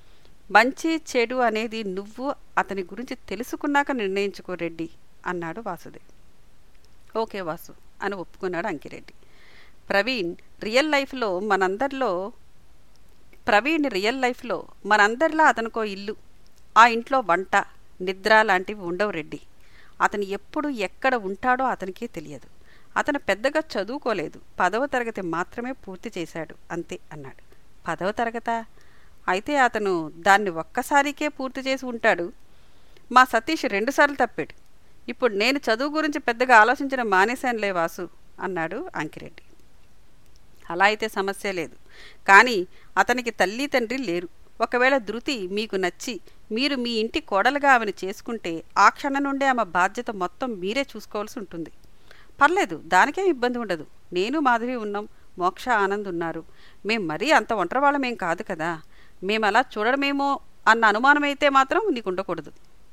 మంచి చెడు అనేది నువ్వు అతని గురించి తెలుసుకున్నాక నిర్ణయించుకో రెడ్డి అన్నాడు వాసుదేవ్ ఓకే వాసు అని ఒప్పుకున్నాడు అంకిరెడ్డి ప్రవీణ్ రియల్ లైఫ్లో మనందరిలో ప్రవీణ్ రియల్ లైఫ్లో మనందరిలా అతనికో ఇల్లు ఆ ఇంట్లో వంట నిద్ర లాంటివి ఉండవు రెడ్డి అతను ఎప్పుడు ఎక్కడ ఉంటాడో అతనికే తెలియదు అతను పెద్దగా చదువుకోలేదు పదవ తరగతి మాత్రమే పూర్తి చేశాడు అంతే అన్నాడు పదవ తరగతా అయితే అతను దాన్ని ఒక్కసారికే పూర్తి చేసి ఉంటాడు మా సతీష్ రెండుసార్లు తప్పాడు ఇప్పుడు నేను చదువు గురించి పెద్దగా ఆలోచించడం మానేశానులే వాసు అన్నాడు అంకిరెడ్డి అలా అయితే సమస్య లేదు కానీ అతనికి తల్లి తండ్రి లేరు ఒకవేళ ధృతి మీకు నచ్చి మీరు మీ ఇంటి కోడలుగా ఆమెను చేసుకుంటే ఆ క్షణం నుండే ఆమె బాధ్యత మొత్తం మీరే చూసుకోవాల్సి ఉంటుంది పర్లేదు దానికేం ఇబ్బంది ఉండదు నేను మాధవి ఉన్నాం మోక్ష ఆనంద్ ఉన్నారు మేం మరీ అంత ఒంటరి వాళ్ళమేం కాదు కదా మేము అలా చూడడమేమో అన్న అనుమానమైతే మాత్రం నీకు ఉండకూడదు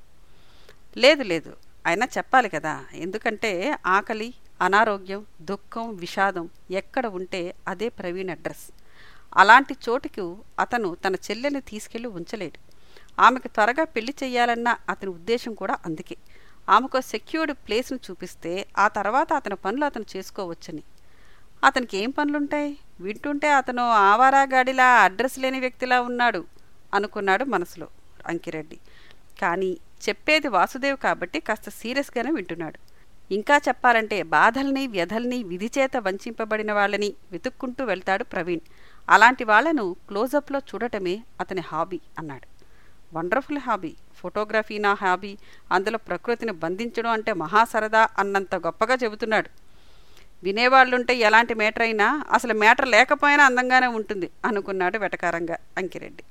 లేదు లేదు అయినా చెప్పాలి కదా ఎందుకంటే ఆకలి అనారోగ్యం దుఃఖం విషాదం ఎక్కడ ఉంటే అదే ప్రవీణ్ అడ్రస్ అలాంటి చోటుకు అతను తన చెల్లెని తీసుకెళ్లి ఉంచలేడు ఆమెకు త్వరగా పెళ్లి చెయ్యాలన్న అతని ఉద్దేశం కూడా అందుకే ఆమెకు సెక్యూర్డ్ ప్లేస్ను చూపిస్తే ఆ తర్వాత అతని పనులు అతను చేసుకోవచ్చని అతనికి ఏం పనులుంటాయి వింటుంటే అతను ఆవారాగాడిలా అడ్రస్ లేని వ్యక్తిలా ఉన్నాడు అనుకున్నాడు మనసులో అంకిరెడ్డి కానీ చెప్పేది వాసుదేవ్ కాబట్టి కాస్త సీరియస్గానే వింటున్నాడు ఇంకా చెప్పాలంటే బాధల్ని వ్యధల్ని విధిచేత వంచింపబడిన వాళ్ళని వెతుక్కుంటూ వెళ్తాడు ప్రవీణ్ అలాంటి వాళ్లను క్లోజప్లో చూడటమే అతని హాబీ అన్నాడు వండర్ఫుల్ హాబీ ఫోటోగ్రఫీ నా హాబీ అందులో ప్రకృతిని బంధించడం అంటే మహా సరదా అన్నంత గొప్పగా చెబుతున్నాడు వినేవాళ్ళుంటే ఎలాంటి మేటర్ అయినా అసలు మేటర్ లేకపోయినా అందంగానే ఉంటుంది అనుకున్నాడు వెటకారంగా అంకిరెడ్డి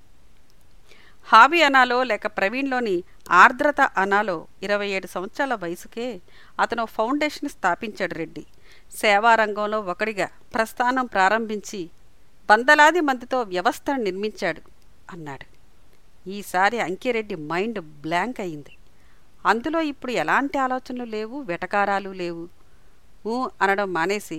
హాబీ అనాలో లేక ప్రవీణ్లోని ఆర్ద్రత అనాలో ఇరవై ఏడు సంవత్సరాల వయసుకే అతను ఫౌండేషన్ స్థాపించాడు రెడ్డి సేవారంగంలో ఒకడిగా ప్రస్థానం ప్రారంభించి వందలాది మందితో వ్యవస్థను నిర్మించాడు అన్నాడు ఈసారి అంకిరెడ్డి మైండ్ బ్లాంక్ అయింది అందులో ఇప్పుడు ఎలాంటి ఆలోచనలు లేవు వెటకారాలు లేవు ఊ అనడం మానేసి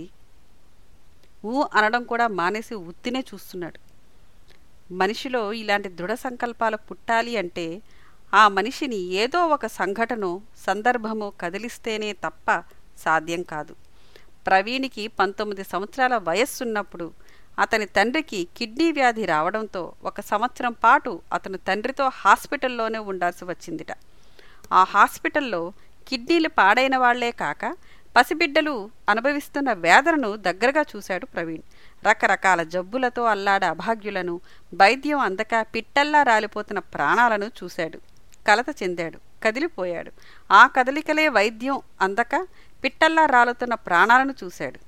ఊ అనడం కూడా మానేసి ఉత్తినే చూస్తున్నాడు మనిషిలో ఇలాంటి దృఢ సంకల్పాలు పుట్టాలి అంటే ఆ మనిషిని ఏదో ఒక సంఘటనో సందర్భమో కదిలిస్తేనే తప్ప సాధ్యం కాదు ప్రవీణికి పంతొమ్మిది సంవత్సరాల వయస్సున్నప్పుడు అతని తండ్రికి కిడ్నీ వ్యాధి రావడంతో ఒక సంవత్సరం పాటు అతను తండ్రితో హాస్పిటల్లోనే ఉండాల్సి వచ్చిందిట ఆ హాస్పిటల్లో కిడ్నీలు పాడైన వాళ్లే కాక పసిబిడ్డలు అనుభవిస్తున్న వేదనను దగ్గరగా చూశాడు ప్రవీణ్ రకరకాల జబ్బులతో అల్లాడ అభాగ్యులను వైద్యం అందక పిట్టల్లా రాలిపోతున్న ప్రాణాలను చూశాడు కలత చెందాడు కదిలిపోయాడు ఆ కదలికలే వైద్యం అందక పిట్టల్లా రాలుతున్న ప్రాణాలను చూశాడు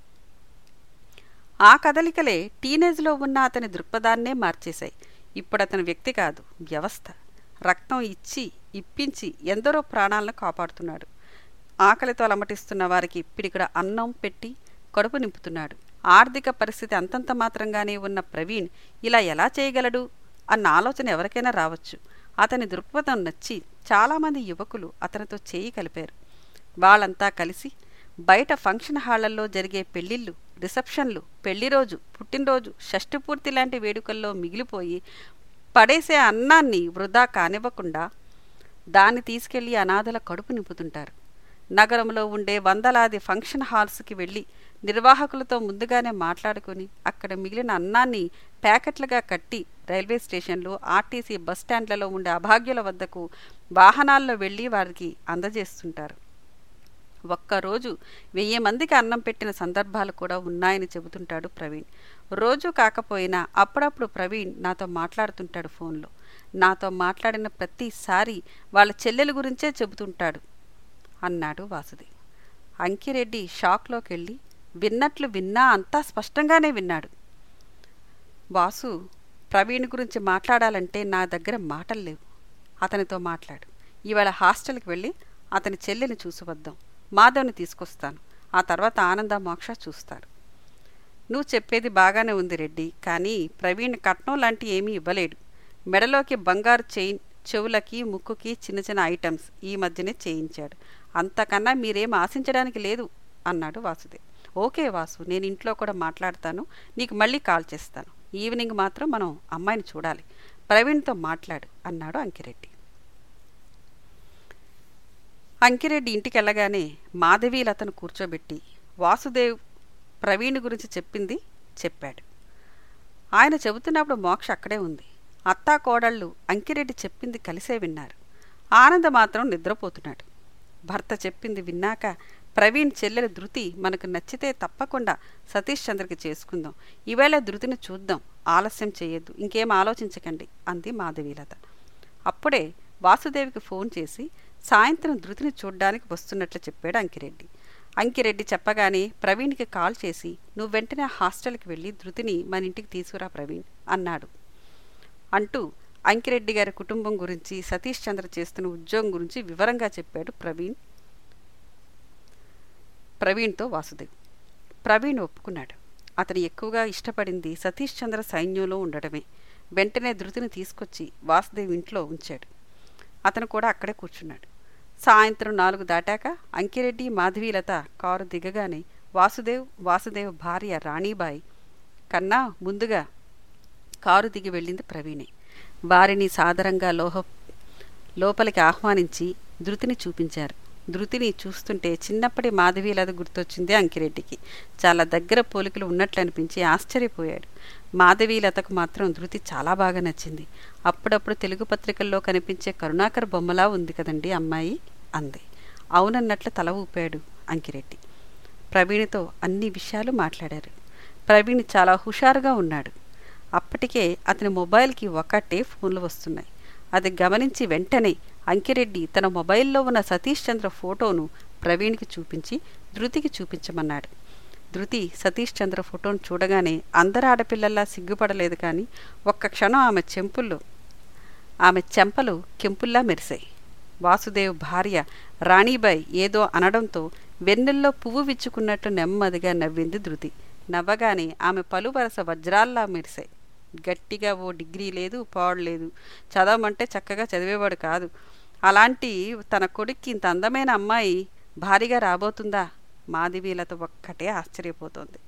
ఆ కదలికలే టీనేజ్లో ఉన్న అతని దృక్పథాన్నే మార్చేశాయి ఇప్పుడు అతని వ్యక్తి కాదు వ్యవస్థ రక్తం ఇచ్చి ఇప్పించి ఎందరో ప్రాణాలను కాపాడుతున్నాడు ఆకలితో అలమటిస్తున్న వారికి పిడికడ అన్నం పెట్టి కడుపు నింపుతున్నాడు ఆర్థిక పరిస్థితి అంతంత మాత్రంగానే ఉన్న ప్రవీణ్ ఇలా ఎలా చేయగలడు అన్న ఆలోచన ఎవరికైనా రావచ్చు అతని దృక్పథం నచ్చి చాలామంది యువకులు అతనితో చేయి కలిపారు వాళ్ళంతా కలిసి బయట ఫంక్షన్ హాళ్లలో జరిగే పెళ్లిళ్ళు రిసెప్షన్లు పెళ్లి రోజు పుట్టినరోజు షష్టిపూర్తి లాంటి వేడుకల్లో మిగిలిపోయి పడేసే అన్నాన్ని వృధా కానివ్వకుండా దాన్ని తీసుకెళ్లి అనాథల కడుపు నింపుతుంటారు నగరంలో ఉండే వందలాది ఫంక్షన్ హాల్స్కి వెళ్ళి నిర్వాహకులతో ముందుగానే మాట్లాడుకుని అక్కడ మిగిలిన అన్నాన్ని ప్యాకెట్లుగా కట్టి రైల్వే స్టేషన్లు ఆర్టీసీ బస్టాండ్లలో ఉండే అభాగ్యుల వద్దకు వాహనాల్లో వెళ్ళి వారికి అందజేస్తుంటారు ఒక్కరోజు వెయ్యి మందికి అన్నం పెట్టిన సందర్భాలు కూడా ఉన్నాయని చెబుతుంటాడు ప్రవీణ్ రోజు కాకపోయినా అప్పుడప్పుడు ప్రవీణ్ నాతో మాట్లాడుతుంటాడు ఫోన్లో నాతో మాట్లాడిన ప్రతిసారి వాళ్ళ చెల్లెల గురించే చెబుతుంటాడు అన్నాడు వాసుదేవ్ అంకిరెడ్డి షాక్లోకి వెళ్ళి విన్నట్లు విన్నా అంతా స్పష్టంగానే విన్నాడు వాసు ప్రవీణ్ గురించి మాట్లాడాలంటే నా దగ్గర మాటలు లేవు అతనితో మాట్లాడు ఇవాళ హాస్టల్కి వెళ్ళి అతని చెల్లెని చూసి వద్దాం మాధవ్ని తీసుకొస్తాను ఆ తర్వాత ఆనంద మోక్ష చూస్తారు నువ్వు చెప్పేది బాగానే ఉంది రెడ్డి కానీ ప్రవీణ్ కట్నం లాంటి ఏమీ ఇవ్వలేడు మెడలోకి బంగారు చైన్ చెవులకి ముక్కుకి చిన్న చిన్న ఐటమ్స్ ఈ మధ్యనే చేయించాడు అంతకన్నా మీరేం ఆశించడానికి లేదు అన్నాడు వాసుదేవ్ ఓకే వాసు నేను ఇంట్లో కూడా మాట్లాడతాను నీకు మళ్ళీ కాల్ చేస్తాను ఈవినింగ్ మాత్రం మనం అమ్మాయిని చూడాలి ప్రవీణ్తో మాట్లాడు అన్నాడు అంకిరెడ్డి అంకిరెడ్డి ఇంటికి వెళ్ళగానే మాధవి లతను కూర్చోబెట్టి వాసుదేవ్ ప్రవీణ్ గురించి చెప్పింది చెప్పాడు ఆయన చెబుతున్నప్పుడు మోక్ష అక్కడే ఉంది అత్తా కోడళ్ళు అంకిరెడ్డి చెప్పింది కలిసే విన్నారు ఆనంద మాత్రం నిద్రపోతున్నాడు భర్త చెప్పింది విన్నాక ప్రవీణ్ చెల్లెల ధృతి మనకు నచ్చితే తప్పకుండా సతీష్ చంద్రకి చేసుకుందాం ఈవేళ ధృతిని చూద్దాం ఆలస్యం చేయొద్దు ఇంకేం ఆలోచించకండి అంది మాధవీలత అప్పుడే వాసుదేవికి ఫోన్ చేసి సాయంత్రం ధృతిని చూడ్డానికి వస్తున్నట్లు చెప్పాడు అంకిరెడ్డి అంకిరెడ్డి చెప్పగానే ప్రవీణ్కి కాల్ చేసి నువ్వు వెంటనే హాస్టల్కి వెళ్ళి ధృతిని మన ఇంటికి తీసుకురా ప్రవీణ్ అన్నాడు అంటూ అంకిరెడ్డి గారి కుటుంబం గురించి సతీష్ చంద్ర చేస్తున్న ఉద్యోగం గురించి వివరంగా చెప్పాడు ప్రవీణ్ ప్రవీణ్తో వాసుదేవ్ ప్రవీణ్ ఒప్పుకున్నాడు అతను ఎక్కువగా ఇష్టపడింది సతీష్ చంద్ర సైన్యంలో ఉండడమే వెంటనే ధృతిని తీసుకొచ్చి వాసుదేవ్ ఇంట్లో ఉంచాడు అతను కూడా అక్కడే కూర్చున్నాడు సాయంత్రం నాలుగు దాటాక అంకిరెడ్డి మాధవీలత కారు దిగగానే వాసుదేవ్ వాసుదేవ్ భార్య రాణీబాయి కన్నా ముందుగా కారు దిగి వెళ్ళింది ప్రవీణే వారిని సాదరంగా లోహ లోపలికి ఆహ్వానించి ధృతిని చూపించారు ధృతిని చూస్తుంటే చిన్నప్పటి మాధవీలత గుర్తొచ్చింది అంకిరెడ్డికి చాలా దగ్గర పోలికలు ఉన్నట్లు అనిపించి ఆశ్చర్యపోయాడు మాధవీలతకు మాత్రం ధృతి చాలా బాగా నచ్చింది అప్పుడప్పుడు తెలుగు పత్రికల్లో కనిపించే కరుణాకర్ బొమ్మలా ఉంది కదండి అమ్మాయి అంది అవునన్నట్లు తల ఊపాడు అంకిరెడ్డి ప్రవీణ్తో అన్ని విషయాలు మాట్లాడారు ప్రవీణ్ చాలా హుషారుగా ఉన్నాడు అప్పటికే అతని మొబైల్కి ఒకటే ఫోన్లు వస్తున్నాయి అది గమనించి వెంటనే అంకిరెడ్డి తన మొబైల్లో ఉన్న సతీష్ చంద్ర ఫోటోను ప్రవీణ్కి చూపించి ధృతికి చూపించమన్నాడు ధృతి సతీష్ చంద్ర ఫోటోను చూడగానే అందరు ఆడపిల్లల్లా సిగ్గుపడలేదు కానీ ఒక్క క్షణం ఆమె చెంపుల్లో ఆమె చెంపలు కెంపుల్లా మెరిశాయి వాసుదేవ్ భార్య రాణీబాయి ఏదో అనడంతో వెన్నెల్లో పువ్వు విచ్చుకున్నట్టు నెమ్మదిగా నవ్వింది ధృతి నవ్వగానే ఆమె పలువరస వజ్రాల్లా మెరిశాయి గట్టిగా ఓ డిగ్రీ లేదు పాడు లేదు చదవమంటే చక్కగా చదివేవాడు కాదు అలాంటి తన కొడుక్కి ఇంత అందమైన అమ్మాయి భారీగా రాబోతుందా మాధవీలత ఒక్కటే ఆశ్చర్యపోతోంది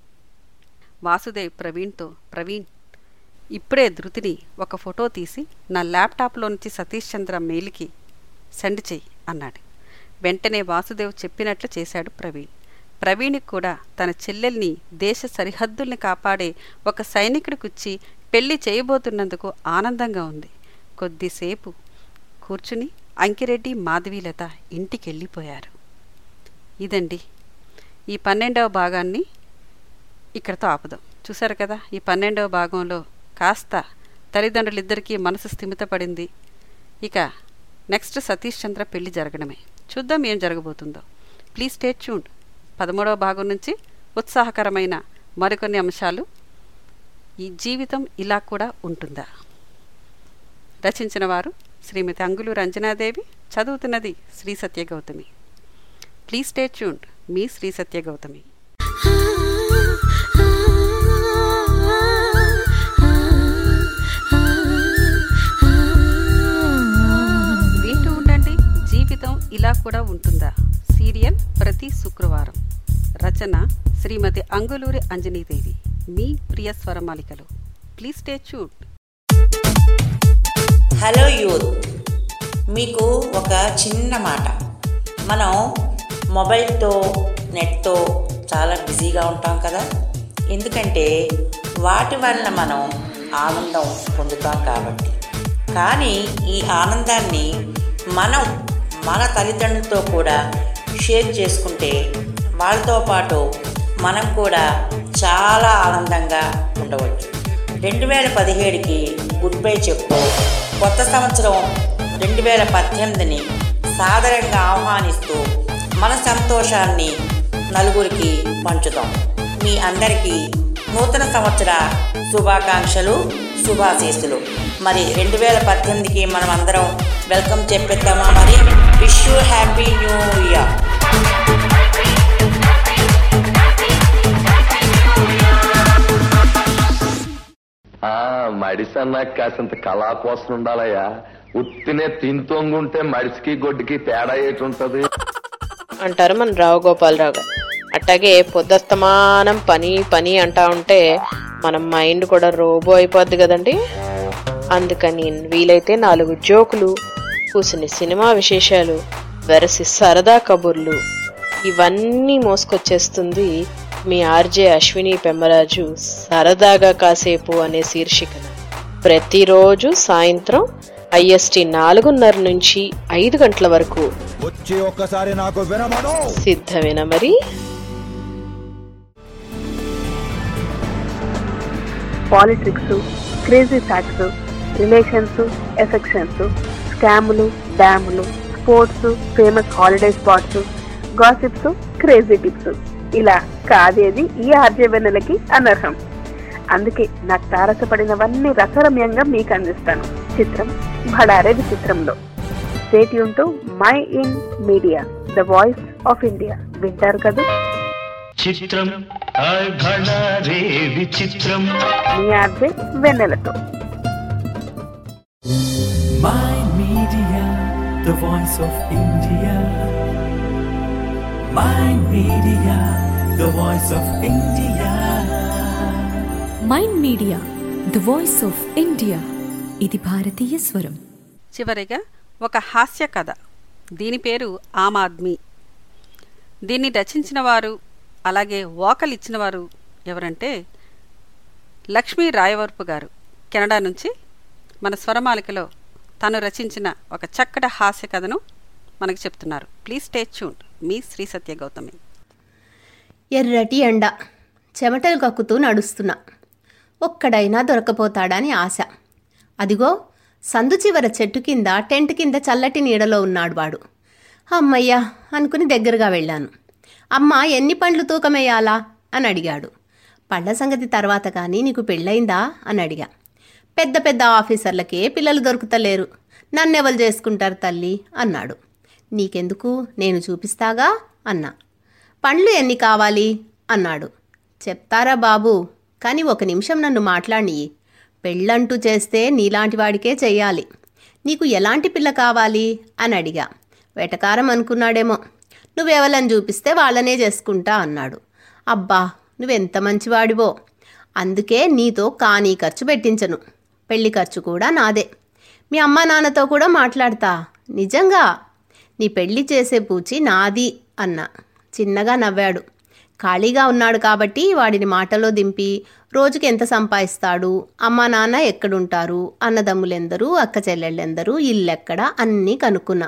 వాసుదేవ్ ప్రవీణ్తో ప్రవీణ్ ఇప్పుడే ధృతిని ఒక ఫోటో తీసి నా ల్యాప్టాప్లో నుంచి సతీష్ చంద్ర మెయిల్కి సెండ్ చెయ్యి అన్నాడు వెంటనే వాసుదేవ్ చెప్పినట్లు చేశాడు ప్రవీణ్ ప్రవీణ్కి కూడా తన చెల్లెల్ని దేశ సరిహద్దుల్ని కాపాడే ఒక సైనికుడికిచ్చి పెళ్లి చేయబోతున్నందుకు ఆనందంగా ఉంది కొద్దిసేపు కూర్చుని అంకిరెడ్డి మాధవీలత ఇంటికి వెళ్ళిపోయారు ఇదండి ఈ పన్నెండవ భాగాన్ని ఇక్కడతో ఆపుదాం చూసారు కదా ఈ పన్నెండవ భాగంలో కాస్త తల్లిదండ్రులిద్దరికీ మనసు స్థిమితపడింది ఇక నెక్స్ట్ సతీష్ చంద్ర పెళ్లి జరగడమే చూద్దాం ఏం జరగబోతుందో ప్లీజ్ స్టే ట్యూన్ పదమూడవ భాగం నుంచి ఉత్సాహకరమైన మరికొన్ని అంశాలు ఈ జీవితం ఇలా కూడా ఉంటుందా రచించిన వారు శ్రీమతి అంగులూరు అంజనాదేవి చదువుతున్నది Shri Satya Gautami please stay tune మీ శ్రీ సత్య గౌతమి వింటూ ఉండండి జీవితం ఇలా కూడా ఉంటుందా సీరియల్ ప్రతి శుక్రవారం రచన శ్రీమతి అంగులూరి అంజనీదేవి మీ ప్రియ స్వరమాలికలు please stay tune hello youth మీకు ఒక చిన్న మాట మనం మొబైల్తో నెట్తో చాలా బిజీగా ఉంటాం కదా ఎందుకంటే వాటి వలన మనం ఆనందం పొందుతాం కాబట్టి కానీ ఈ ఆనందాన్ని మనం మన తల్లిదండ్రులతో కూడా షేర్ చేసుకుంటే వాళ్ళతో పాటు మనం కూడా చాలా ఆనందంగా ఉండవచ్చు రెండు వేల పదిహేడుకి గుడ్ బై చెప్పు కొత్త సంవత్సరం రెండు వేల పద్దెనిమిదిని సాదరంగా ఆహ్వానిస్తూ మన సంతోషాన్ని నలుగురికి పంచుతాం మీ అందరికీ నూతన సంవత్సర శుభాకాంక్షలు శుభాశీస్సులు మరి రెండు వేల పద్దెనిమిదికి మనం అందరం వెల్కమ్ చెప్పేద్దామా మరి wish you happy new year ఆ మడిసన్నా కాసింత కళా కోసం ఉండాలయ్యా ఉత్తినే తింతొంగుంటే మడిసికి గొడ్డుకి తేడా ఏటుంటది అంటారు మన రావు గోపాలరావు గారు అట్ట అట్టాగే పొద్దస్తమానం పని పని అంటా ఉంటే మన మైండ్ కూడా రోబో అయిపోద్ది కదండి అందుకని వీలైతే నాలుగు జోకులు కూసుని సినిమా విశేషాలు వెరసి సరదా కబుర్లు ఇవన్నీ మోసుకొచ్చేస్తుంది మీ ఆర్జే అశ్విని పెమ్మరాజు సరదాగా కాసేపు అనే శీర్షికన ప్రతిరోజు సాయంత్రం ఐఎస్టి నాలుగున్నర నుంచి ఐదు గంటల వరకు వచ్చి ఒక్కసారి నాకు వినమను సిద్ధమేనా మరి politics crazy facts relations affections స్కాములు డ్యాములు sports famous holiday spots gossips crazy tips ఇలా కాదేది ఈ ఆర్జే వెన్నెలకి అనర్హం అందుకే నాకు తారసపడినవన్నీ రసరమ్యంగా మీకు అందిస్తాను చిత్రం భడారే విచిత్రంలో stay tuned to Mind Media the voice of India వింటారు కదా చిత్రం ఘడారే విచిత్రం మీ ఆర్జే వెన్నెలతో My Media, the voice of India. My Media, the voice of India. Mind Media the voice of India ఇది భారతీయ స్వరం చివరిగా ఒక హాస్య కథ దీని పేరు ఆమ్ ఆద్మీ దీన్ని రచించిన వారు అలాగే వోకల్ ఇచ్చిన వారు ఎవరంటే లక్ష్మీ రాయవరపు గారు కెనడా నుంచి మన స్వరమాలికలో తను రచించిన ఒక చక్కటి హాస్య కథను మనకు చెప్తున్నారు ప్లీజ్ స్టే ట్యూన్ మీ శ్రీ సత్య గౌతమి ఎర్రటి ఎండ చెమటలు కక్కుతూ నడుస్తున్నా ఒక్కడైనా దొరకపోతాడని ఆశ అదిగో సందు చివర చెట్టు కింద టెంట్ కింద చల్లటి నీడలో ఉన్నాడు వాడు అమ్మయ్యా అనుకుని దగ్గరగా వెళ్ళాను అమ్మ ఎన్ని పండ్లు తూకమేయాలా అని అడిగాడు పళ్ళ సంగతి తర్వాత కానీ నీకు పెళ్ళయిందా అని అడిగా పెద్ద పెద్ద ఆఫీసర్లకే పిల్లలు దొరుకుతలేరు నన్నెవలు చేసుకుంటారు తల్లి అన్నాడు నీకెందుకు నేను చూపిస్తాగా అన్నా పండ్లు ఎన్ని కావాలి అన్నాడు చెప్తారా బాబు కానీ ఒక నిమిషం నన్ను మాట్లాడి పెళ్ళంటూ చేస్తే నీలాంటి వాడికే చెయ్యాలి నీకు ఎలాంటి పిల్ల కావాలి అని అడిగా వెటకారం అనుకున్నాడేమో నువ్వెవలని చూపిస్తే వాళ్ళనే చేసుకుంటా అన్నాడు అబ్బా నువ్వెంత మంచివాడివో అందుకే నీతో కానీ ఖర్చు పెట్టించను పెళ్లి ఖర్చు కూడా నాదే మీ అమ్మా నాన్నతో కూడా మాట్లాడతా నిజంగా నీ పెళ్లి చేసే పూచి నాది అన్నా చిన్నగా నవ్వాడు ఖాళీగా ఉన్నాడు కాబట్టి వాడిని మాటలో దింపి రోజుకి ఎంత సంపాదిస్తాడు అమ్మా నాన్న ఎక్కడుంటారు అన్నదమ్ములెందరూ అక్క చెల్లెళ్ళెందరూ ఇల్లెక్కడ అన్నీ కనుక్కున్నా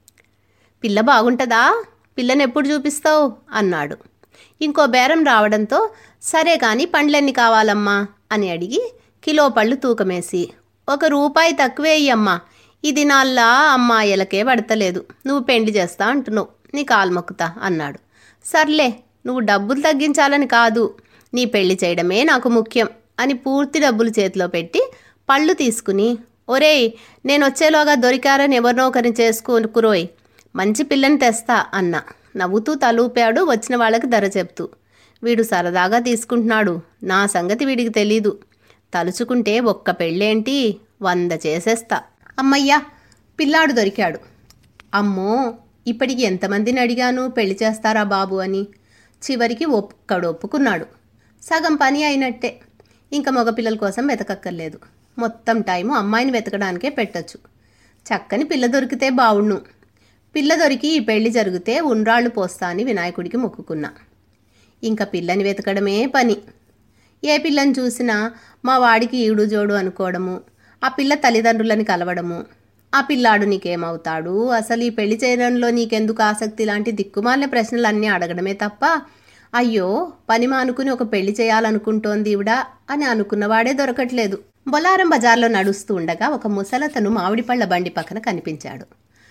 పిల్ల బాగుంటుందా పిల్లని ఎప్పుడు చూపిస్తావు అన్నాడు ఇంకో బేరం రావడంతో సరే కానీ పండ్లెన్ని కావాలమ్మా అని అడిగి కిలో పళ్ళు తూకమేసి ఒక రూపాయి తక్కువే అమ్మా ఇది నాల్లా అమ్మాయిలకే పడతలేదు నువ్వు పెండ్లి చేస్తా అంటున్నావు నీ కాలు మొక్కుతా అన్నాడు సర్లే నువ్వు డబ్బులు తగ్గించాలని కాదు నీ పెళ్లి చేయడమే నాకు ముఖ్యం అని పూర్తి డబ్బులు చేతిలో పెట్టి పళ్ళు తీసుకుని ఒరేయ్ నేను వచ్చేలోగా దొరికారని ఎవరినో ఒకరిని చేసుకోనుకురోయ్ మంచి పిల్లని తెస్తా అన్న నవ్వుతూ తలూపాడు వచ్చిన వాళ్ళకి ధర చెప్తూ వీడు సరదాగా తీసుకుంటున్నాడు నా సంగతి వీడికి తెలీదు తలుచుకుంటే ఒక్క పెళ్ళేంటి వంద చేసేస్తా అమ్మయ్యా పిల్లాడు దొరికాడు అమ్మో ఇప్పటికి ఎంతమందిని అడిగాను పెళ్లి చేస్తారా బాబు అని చివరికి ఒక్కడు ఒప్పుకున్నాడు సగం పని అయినట్టే ఇంకా మగపిల్లల కోసం వెతకక్కర్లేదు మొత్తం టైము అమ్మాయిని వెతకడానికే పెట్టచ్చు చక్కని పిల్ల దొరికితే బావుణ్ణు పిల్ల దొరికి ఈ పెళ్లి జరిగితే ఉండ్రాళ్ళు పోస్తా అని వినాయకుడికి మొక్కుకున్నా ఇంకా పిల్లని వెతకడమే పని ఏ పిల్లని చూసినా మా వాడికి ఈడు జోడు అనుకోవడము ఆ పిల్ల తల్లిదండ్రులని కలవడము ఆ పిల్లాడు నీకేమవుతాడు అసలు ఈ పెళ్లి చేయడంలో నీకెందుకు ఆసక్తి లాంటి దిక్కుమాలిన ప్రశ్నలన్నీ అడగడమే తప్ప అయ్యో పని మానుకుని ఒక పెళ్లి చేయాలనుకుంటోంది ఈవిడ అని అనుకున్నవాడే దొరకట్లేదు బొలారం బజార్లో నడుస్తూ ఉండగా ఒక ముసలతను మామిడి పళ్ళ బండి పక్కన కనిపించాడు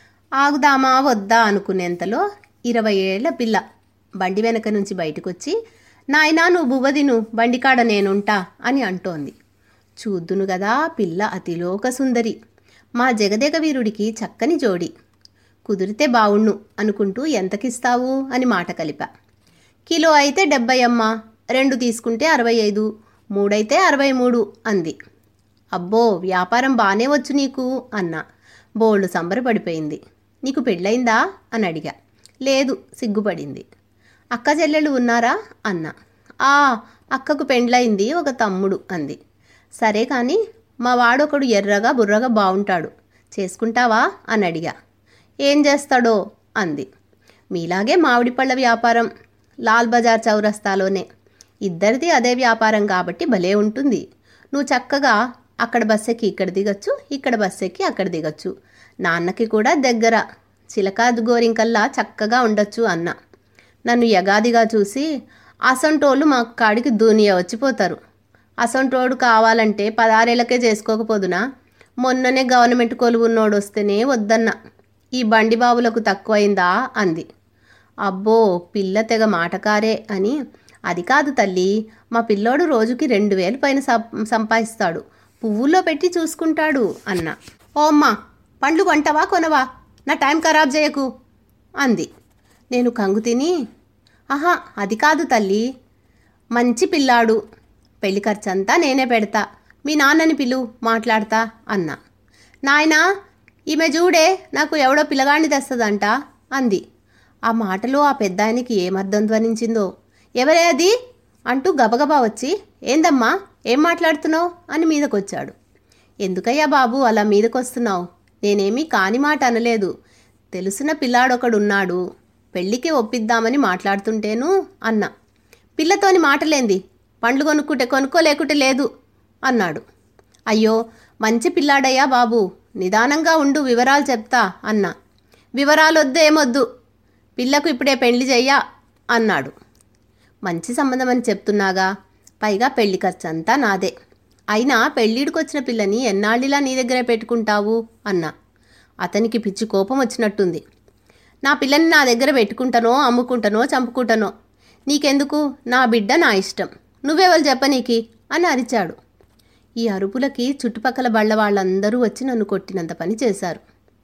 ఆగుదామా వద్దా అనుకునేంతలో ఇరవై ఏళ్ల పిల్ల బండి వెనక నుంచి బయటకొచ్చి నాయనా నువ్వు బువ్వదిను బండికాడ నేనుంటా అని అంటోంది చూద్దును గదా పిల్ల అతిలోక సుందరి మా జగదేక వీరుడికి చక్కని జోడి కుదిరితే బావుణ్ణు అనుకుంటూ ఎంతకిస్తావు అని మాట కలిపా కిలో అయితే డెబ్బై అమ్మ రెండు తీసుకుంటే అరవై ఐదు మూడైతే అరవై మూడు అంది అబ్బో వ్యాపారం బానే వచ్చు నీకు అన్నా బోల్డ్ సంబరపడిపోయింది నీకు పెళ్ళయిందా అని అడిగా లేదు సిగ్గుపడింది అక్క చెల్లెళ్ళు ఉన్నారా అన్న ఆ అక్కకు పెండ్లయింది ఒక తమ్ముడు అంది సరే కానీ మా వాడొకడు ఎర్రగా బుర్రగా బాగుంటాడు చేసుకుంటావా అని అడిగా ఏం చేస్తాడో అంది మీలాగే మామిడి పళ్ళ వ్యాపారం లాల్ బజార్ చౌరస్తాలోనే ఇద్దరిది అదే వ్యాపారం కాబట్టి భలే ఉంటుంది నువ్వు చక్కగా అక్కడ బస్ ఎక్కి ఇక్కడ దిగచ్చు ఇక్కడ బస్ ఎక్కి అక్కడ దిగచ్చు నాన్నకి కూడా దగ్గర చిలక గోరింకల్లా చక్కగా ఉండొచ్చు అన్న నన్ను యగాదిగా చూసి అసంటోళ్ళు మా కాడికి దూనియా వచ్చిపోతారు అసంటోడు కావాలంటే పదారేళ్ళకే చేసుకోకపోదునా మొన్ననే గవర్నమెంట్ కొలువున్నోడు వస్తేనే వద్దన్న ఈ బండి బాబులకు తక్కువైందా అంది అబ్బో పిల్ల తెగ మాటకారే అని అది కాదు తల్లి మా పిల్లోడు రోజుకి రెండు వేలు పైన సం- సంపాదిస్తాడు పువ్వుల్లో పెట్టి చూసుకుంటాడు అన్న ఓ అమ్మా పండ్లు కొంటవా కొనవా నా టైం ఖరాబ్ చేయకు అంది నేను కంగు తిని ఆహా అది కాదు తల్లి మంచి పిల్లాడు పెళ్లి ఖర్చంతా నేనే పెడతా మీ నాన్నని పిలు మాట్లాడతా అన్నా నాయనా ఈమె చూడే నాకు ఎవడో పిల్లగాడిని తెస్తుందంట అంది ఆ మాటలో ఆ పెద్దాయనికి ఏమర్థం ధ్వనించిందో ఎవరే అది అంటూ గబగబా వచ్చి ఏందమ్మా ఏం మాట్లాడుతున్నావు అని మీదకొచ్చాడు ఎందుకయ్యా బాబు అలా మీదకొస్తున్నావు నేనేమీ కాని మాట అనలేదు తెలిసిన పిల్లాడొకడున్నాడు పెళ్ళికి ఒప్పిద్దామని మాట్లాడుతుంటేను అన్న పిల్లతోని మాటలేంది పండ్లు కొనుక్కుంటే కొనుక్కోలేకుంటే లేదు అన్నాడు అయ్యో మంచి పిల్లాడయ్యా బాబు నిదానంగా ఉండు వివరాలు చెప్తా అన్న వివరాలు వద్దు ఏమొద్దు పిల్లకు ఇప్పుడే పెళ్లి చెయ్యా అన్నాడు మంచి సంబంధం అని చెప్తున్నాగా పైగా పెళ్లి ఖర్చంతా నాదే అయినా పెళ్ళిడికొచ్చిన పిల్లని ఎన్నాళ్ళిలా నీ దగ్గరే పెట్టుకుంటావు అన్నా అతనికి పిచ్చి కోపం వచ్చినట్టుంది నా పిల్లని నా దగ్గర పెట్టుకుంటానో అమ్ముకుంటానో చంపుకుంటానో నీకెందుకు నా బిడ్డ నా ఇష్టం నువ్వెవరు చెప్పనీకి అని అరిచాడు ఈ అరుపులకి చుట్టుపక్కల బళ్ళ వాళ్ళందరూ వచ్చి నన్ను కొట్టినంత పని చేశారు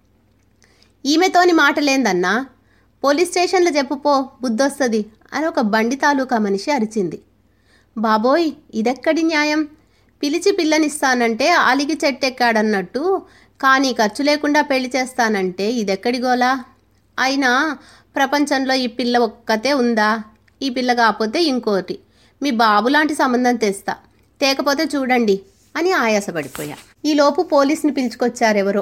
ఈమెతోని మాటలేందన్నా పోలీస్ స్టేషన్లో చెప్పుపో బుద్ధొస్తుంది అని ఒక బండి తాలూకా మనిషి అరిచింది బాబోయ్ ఇదెక్కడి న్యాయం పిలిచి పిల్లనిస్తానంటే ఆలిగి చెట్టెక్కాడన్నట్టు కానీ ఖర్చు లేకుండా పెళ్లి చేస్తానంటే ఇదెక్కడి గోలా అయినా ప్రపంచంలో ఈ పిల్ల ఒక్కతే ఉందా ఈ పిల్ల కాకపోతే ఇంకోటి మీ బాబు లాంటి సంబంధం తెస్తా తేకపోతే చూడండి అని ఆయాసపడిపోయా ఈలోపు పోలీసుని పిలుచుకొచ్చారెవరో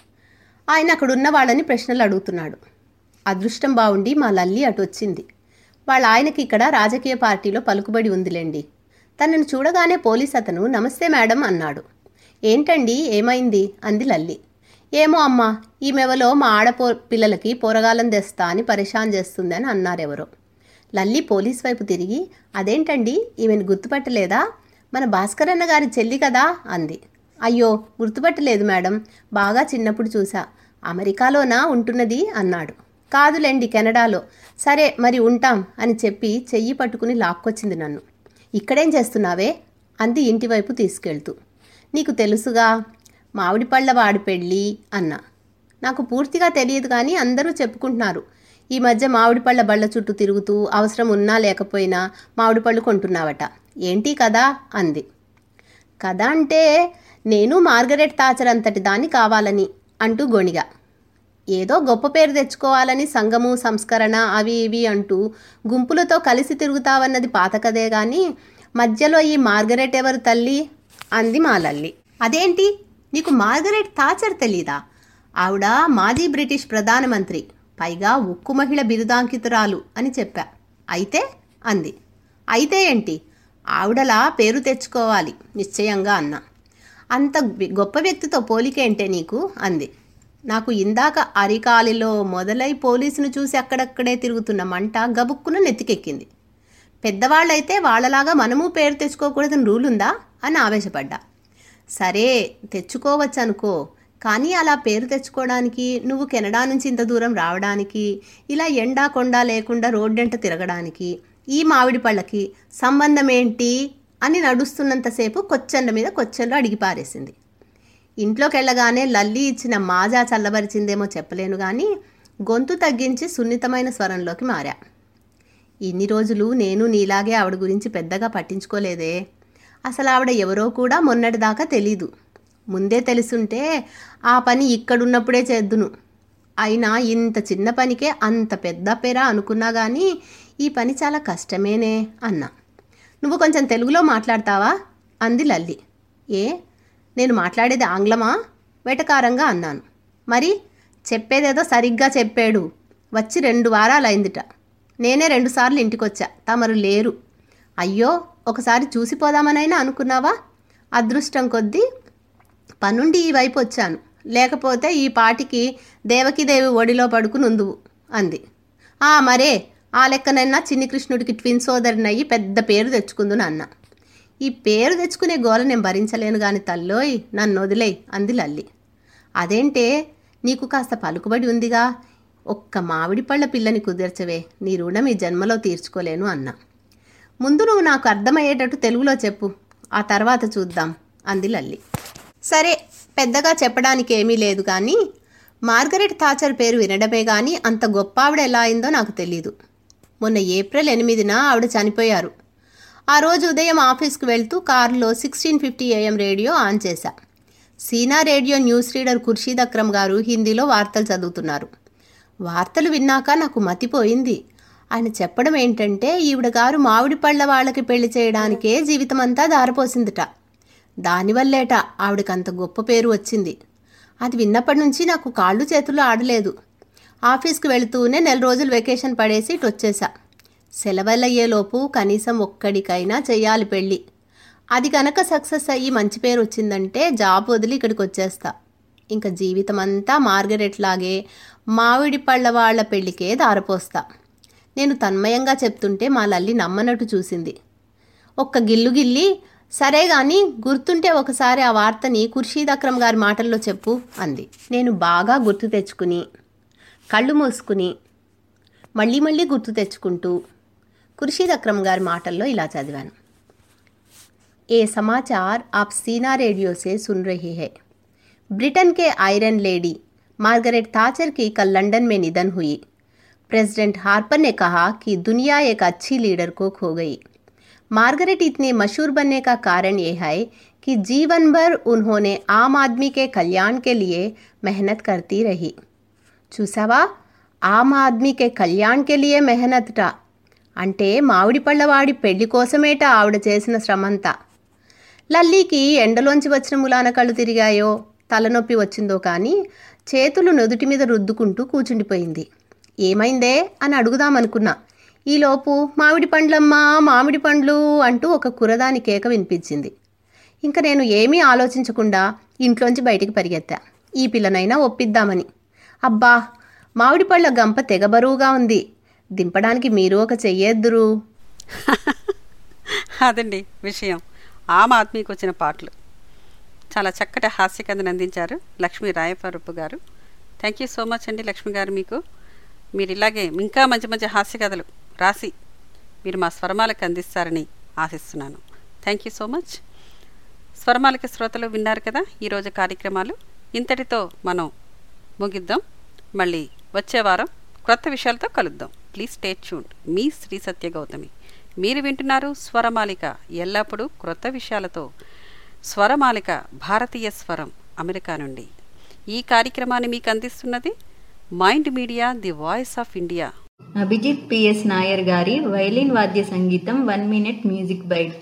ఆయన అక్కడున్న వాళ్ళని ప్రశ్నలు అడుగుతున్నాడు అదృష్టం బాగుండి మా లల్లి అటు వచ్చింది వాళ్ళ ఆయనకి ఇక్కడ రాజకీయ పార్టీలో పలుకుబడి ఉందిలేండి తనను చూడగానే పోలీస్ అతను నమస్తే మేడం అన్నాడు ఏంటండి ఏమైంది అంది లల్లి ఏమో అమ్మా ఈమెవలో మా ఆడపో పిల్లలకి పోరగాలం తెస్తా అని పరేషాన్ చేస్తుందని అన్నారెవరో లల్లి పోలీస్ వైపు తిరిగి అదేంటండి ఈమెను గుర్తుపట్టలేదా మన భాస్కరన్న గారి చెల్లి కదా అంది అయ్యో గుర్తుపట్టలేదు మేడం బాగా చిన్నప్పుడు చూసా అమెరికాలోనా ఉంటున్నది అన్నాడు కాదులేండి కెనడాలో సరే మరి ఉంటాం అని చెప్పి చెయ్యి పట్టుకుని లాక్కొచ్చింది నన్ను ఇక్కడేం చేస్తున్నావే అంది ఇంటివైపు తీసుకెళ్తూ నీకు తెలుసుగా మామిడి పళ్ళ వాడి పెళ్ళి అన్నా నాకు పూర్తిగా తెలియదు కానీ అందరూ చెప్పుకుంటున్నారు ఈ మధ్య మామిడి పళ్ళ బళ్ళ చుట్టూ తిరుగుతూ అవసరం ఉన్నా లేకపోయినా మామిడి పళ్ళు కొంటున్నావట ఏంటి కదా అంది కథ అంటే నేను మార్గరెట్ తాచర్ అంతటి దాన్ని కావాలని అంటూ గొణిగా ఏదో గొప్ప పేరు తెచ్చుకోవాలని సంఘము సంస్కరణ అవి ఇవి అంటూ గుంపులతో కలిసి తిరుగుతావన్నది పాత కదే గాని మధ్యలో ఈ మార్గరెట్ ఎవరు తల్లి అంది మా లల్లి అదేంటి నీకు మార్గరెట్ తాచర్ తెలీదా ఆవిడ మాజీ బ్రిటిష్ ప్రధానమంత్రి పైగా ఉక్కు మహిళ బిరుదాంకితురాలు అని చెప్పా అయితే అంది అయితే ఏంటి ఆవిడలా పేరు తెచ్చుకోవాలి నిశ్చయంగా అన్నా అంత వి- గొప్ప వ్యక్తితో పోలికేంటే నీకు అంది నాకు ఇందాక అరికాలిలో మొదలై పోలీసును చూసి అక్కడక్కడే తిరుగుతున్న మంట గబుక్కున నెత్తికెక్కింది పెద్దవాళ్ళైతే వాళ్ళలాగా మనము పేరు తెచ్చుకోకూడదని రూల్ ఉందా అని ఆవేశపడ్డా సరే తెచ్చుకోవచ్చు అనుకో కానీ అలా పేరు తెచ్చుకోవడానికి నువ్వు కెనడా నుంచి ఇంత దూరం రావడానికి ఇలా ఎండా కొండ లేకుండా రోడ్డెంట తిరగడానికి ఈ మామిడి పళ్ళకి సంబంధం ఏంటి అని నడుస్తున్నంతసేపు కొచ్చెండ మీద కొచ్చెంలో అడిగి పారేసింది ఇంట్లోకి వెళ్ళగానే లల్లి ఇచ్చిన మాజా చల్లబరిచిందేమో చెప్పలేను కానీ గొంతు తగ్గించి సున్నితమైన స్వరంలోకి మారా ఇన్ని రోజులు నేను నీలాగే ఆవిడ గురించి పెద్దగా పట్టించుకోలేదే అసలు ఆవిడ ఎవరో కూడా మొన్నటిదాకా తెలీదు ముందే తెలుసుంటే ఆ పని ఇక్కడున్నప్పుడే చేద్దును అయినా ఇంత చిన్న పనికే అంత పెద్ద పేరా అనుకున్నా కానీ ఈ పని చాలా కష్టమేనే అన్నా నువ్వు కొంచెం తెలుగులో మాట్లాడతావా అంది లల్లి ఏ నేను మాట్లాడేది ఆంగ్లమా వెటకారంగా అన్నాను మరి చెప్పేదేదో సరిగ్గా చెప్పాడు వచ్చి రెండు వారాలైందిట నేనే రెండుసార్లు ఇంటికొచ్చా తమరు లేరు అయ్యో ఒకసారి చూసిపోదామనైనా అనుకున్నావా అదృష్టం కొద్దీ పనుండి ఈ వైపు వచ్చాను లేకపోతే ఈ పాటికి దేవకిదేవి ఒడిలో పడుకుని ఉందువు అంది ఆ మరే ఆ లెక్కనైనా చిన్ని కృష్ణుడికి ట్విన్ సోదరినయ్యి పెద్ద పేరు తెచ్చుకుందును అన్న ఈ పేరు తెచ్చుకునే గోల నేను భరించలేను గాని తల్లోయ్ నన్ను వదిలేయ్ అంది లల్లి అదేంటే నీకు కాస్త పలుకుబడి ఉందిగా ఒక్క మామిడి పళ్ళ పిల్లని కుదిర్చవే నీ రుణం ఈ జన్మలో తీర్చుకోలేను అన్నా ముందు నువ్వు నాకు అర్థమయ్యేటట్టు తెలుగులో చెప్పు ఆ తర్వాత చూద్దాం అంది లల్లి సరే పెద్దగా చెప్పడానికి ఏమీ లేదు కానీ మార్గరెట్ థాచర్ పేరు వినడమే కానీ అంత గొప్ప ఆవిడ ఎలా అయిందో నాకు తెలీదు మొన్న ఏప్రిల్ ఎనిమిదిన ఆవిడ చనిపోయారు ఆ రోజు ఉదయం ఆఫీస్కి వెళ్తూ కారులో sixteen fifty AM radio on చేశా సీనా radio news reader Khurshid Akram గారు హిందీలో వార్తలు చదువుతున్నారు వార్తలు విన్నాక నాకు మతిపోయింది ఆయన చెప్పడం ఏంటంటే ఈవిడ గారు మామిడి పళ్ళ వాళ్ళకి పెళ్లి చేయడానికే జీవితమంతా దారపోసిందిట దానివల్లేట ఆవిడకంత గొప్ప పేరు వచ్చింది అది విన్నప్పటి నుంచి నాకు కాళ్ళు చేతులు ఆడలేదు ఆఫీస్కి వెళుతూనే నెల రోజులు వెకేషన్ పడేసి ఇటు వచ్చేసా సెలవులయ్యేలోపు కనీసం ఒక్కడికైనా చెయ్యాలి పెళ్ళి అది కనుక సక్సెస్ అయ్యి మంచి పేరు వచ్చిందంటే జాబ్ వదిలి ఇక్కడికి వచ్చేస్తా ఇంకా జీవితం అంతా మార్గరెట్ లాగే మామిడి పళ్ళ వాళ్ళ పెళ్ళికే దారపోస్తా నేను తన్మయంగా చెప్తుంటే మా లల్లి నమ్మనట్టు చూసింది ఒక్క గిల్లు గిల్లి సరే గాని గుర్తుంటే ఒకసారి ఆ వార్తని ఖుర్షీద్ అక్రమ్ గారి మాటల్లో చెప్పు అంది నేను బాగా గుర్తు తెచ్చుకుని కళ్ళు మూసుకుని మళ్ళీ మళ్ళీ గుర్తు తెచ్చుకుంటూ ఖుర్షీద్ అక్రమ్ గారి మాటల్లో ఇలా చదివాను ఏ సమాచాर आप सीना रेडियो से सुन रहे हैं ब्रिटेन के आयरन लेडी मार्गरेट थाचर की कल लंदन में निधन हुई प्रेसिडेंट हार्पर ने कहा कि दुनिया एक अच्छी लीडर को खो गई मार्गरेट इतने मशहूर बनने का कारण यह है कि जीवन भर उन्होंने आम आदमी के कल्याण के लिए मेहनत करती रही చూసావా ఆమ్ ఆద్మీకే కళ్యాణ్కే లియే మెహనత్ట అంటే మామిడి పళ్ళవాడి పెళ్లి కోసమేట ఆవిడ చేసిన శ్రమంతా లల్లీకి ఎండలోంచి వచ్చిన ములాన కళ్ళు తిరిగాయో తలనొప్పి వచ్చిందో కానీ చేతులు నుదుటి మీద రుద్దుకుంటూ కూచుండిపోయింది ఏమైందే అని అడుగుదామనుకున్నా ఈలోపు మామిడి పండ్లమ్మా మామిడి పండ్లు అంటూ ఒక కురదాని కేక వినిపించింది ఇంకా నేను ఏమీ ఆలోచించకుండా ఇంట్లోంచి బయటికి పరిగెత్తా ఈ పిల్లనైనా ఒప్పిద్దామని అబ్బా మామిడి పళ్ళ గంప తెగ బరువుగా ఉంది దింపడానికి మీరు ఒక చెయ్యేద్దురు అదండి విషయం ఆమ్ ఆద్మీకి వచ్చిన పాటలు చాలా చక్కటి హాస్య కథను అందించారు లక్ష్మీ రాయపరుపు గారు థ్యాంక్ యూ సో మచ్ అండి లక్ష్మి గారు మీకు మీరు ఇలాగే ఇంకా మంచి మంచి హాస్య కథలు రాసి మీరు మా స్వరమాలకు అందిస్తారని ఆశిస్తున్నాను థ్యాంక్ యూ సో మచ్ స్వరమాలకి శ్రోతలు విన్నారు కదా ఈరోజు కార్యక్రమాలు ఇంతటితో మనం ముగిద్దాం మళ్ళీ వచ్చే వారం క్రొత్త విషయాలతో కలుద్దాం ప్లీజ్ స్టే ట్యూన్ మీ శ్రీ సత్య గౌతమి మీరు వింటున్నారు స్వరమాలిక ఎల్లప్పుడూ క్రొత్త విషయాలతో స్వరమాలిక భారతీయ స్వరం అమెరికా నుండి ఈ కార్యక్రమాన్ని మీకు అందిస్తున్నది Mind Media the voice of India Abhijit PS Nair గారి వైలిన్ వాద్య సంగీతం వన్ మినిట్ మ్యూజిక్ బైట్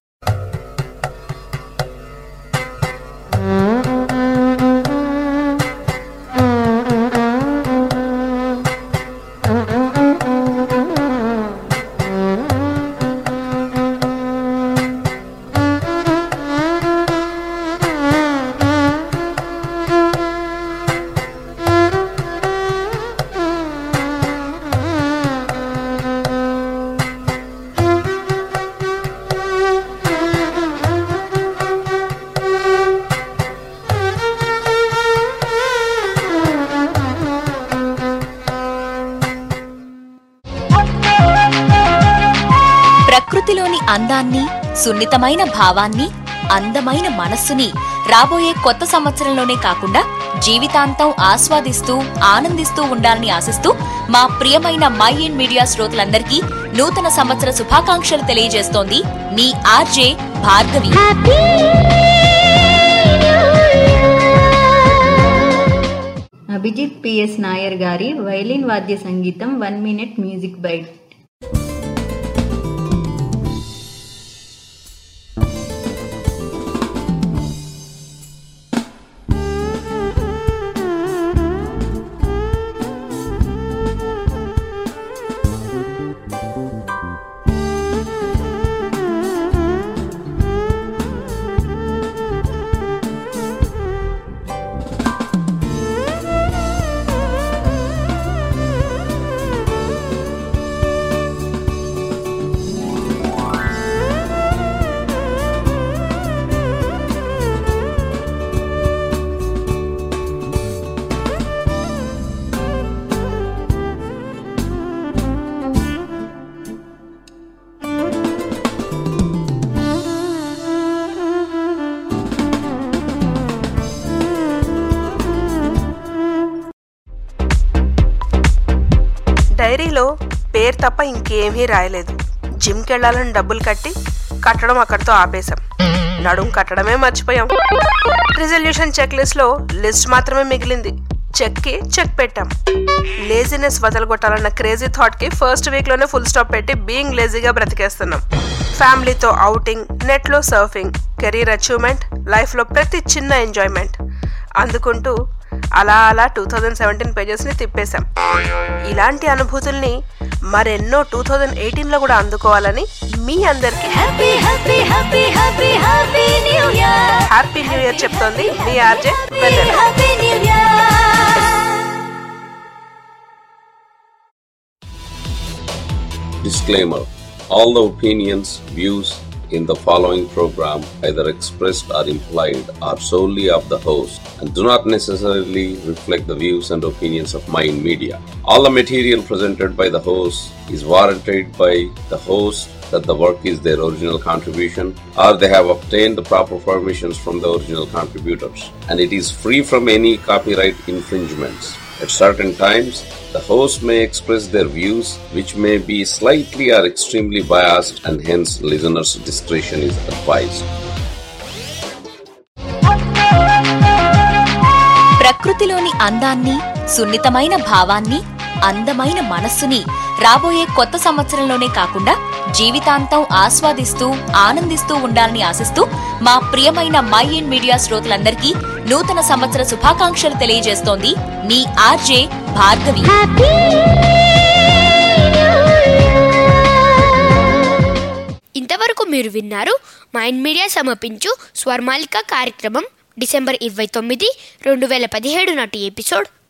ప్రకృతిలోని అందాన్ని సున్నితమైన భావాన్ని అందమైన మనస్సుని రాబోయే కొత్త సంవత్సరంలోనే కాకుండా జీవితాంతం ఆస్వాదిస్తూ ఆనందిస్తూ ఉండాలని ఆశిస్తూ మా ప్రియమైన మై ఇన్ మీడియా శ్రోతలందరికీ నూతన సంవత్సర శుభాకాంక్షలు తెలియజేస్తోంది మీ ఆర్జే భార్గవి అభిజిత్ పిఎస్ నాయర్ గారి వైలిన్ వాద్య సంగీతం వన్ మినిట్ మ్యూజిక్ బైట్ డైరీలో పేరు తప్ప ఇంకేమీ రాయలేదు జిమ్కి వెళ్ళాలని డబ్బులు కట్టి కట్టడం అక్కడితో ఆపేశాం నడుం కట్టడమే మర్చిపోయాం రిజల్యూషన్ చెక్ లిస్ట్లో లిస్ట్ మాత్రమే మిగిలింది చెక్కి చెక్ పెట్టాం లేజినెస్ వదలగొట్టాలన్న క్రేజీ థాట్కి ఫస్ట్ వీక్లోనే ఫుల్ స్టాప్ పెట్టి బీయింగ్ లేజీగా బ్రతికేస్తున్నాం ఫ్యామిలీతో అవుటింగ్ నెట్లో సర్ఫింగ్ కెరీర్ అచీవ్మెంట్ లైఫ్లో ప్రతి చిన్న ఎంజాయ్మెంట్ అందుకుంటూ అలా అలా టూ థౌజండ్ సెవెంటీన్ పేజెస్ని తిప్పేశాం ఇలాంటి అనుభూతుల్ని మరెన్నో టూ థౌజండ్ ఎయిటీన్లో కూడా అందుకోవాలని మీ అందరికీ happy happy happy happy happy new year happy new year చెప్తోంది మీ RJ Vennela happy new year Disclaimer All the opinions, views in the following program, either expressed or implied, are solely of the host and do not necessarily reflect the views and opinions of Mind Media. All the material presented by the host is warranted by the host that the work is their original contribution or they have obtained the proper permissions from the original contributors and it is free from any copyright infringements. At certain times, the host may express their views which may be slightly or extremely biased and hence listeners' discretion is advised. ప్రకృతిలోని అందాన్ని సున్నితమైన భావాన్ని అందమైన మనస్సుని రాబోయే కొత్త సంవత్సరంలోనే కాకుండా జీవితాంతం ఆస్వాదిస్తూ ఆనందిస్తూ ఉండాలని ఆశిస్తూ మా ప్రియమైన మై ఇన్ మీడియా శ్రోతలందరికీ నూతన సంవత్సర శుభాకాంక్షలు తెలియజేస్తోంది మీ ఆర్జే భార్గవి ఇంతవరకు మీరు విన్నారు మైండ్ మీడియా సమర్పించు స్వర్మాలిక కార్యక్రమం డిసెంబర్ ఇరవై తొమ్మిది రెండు వేల పదిహేడు నాటి ఎపిసోడ్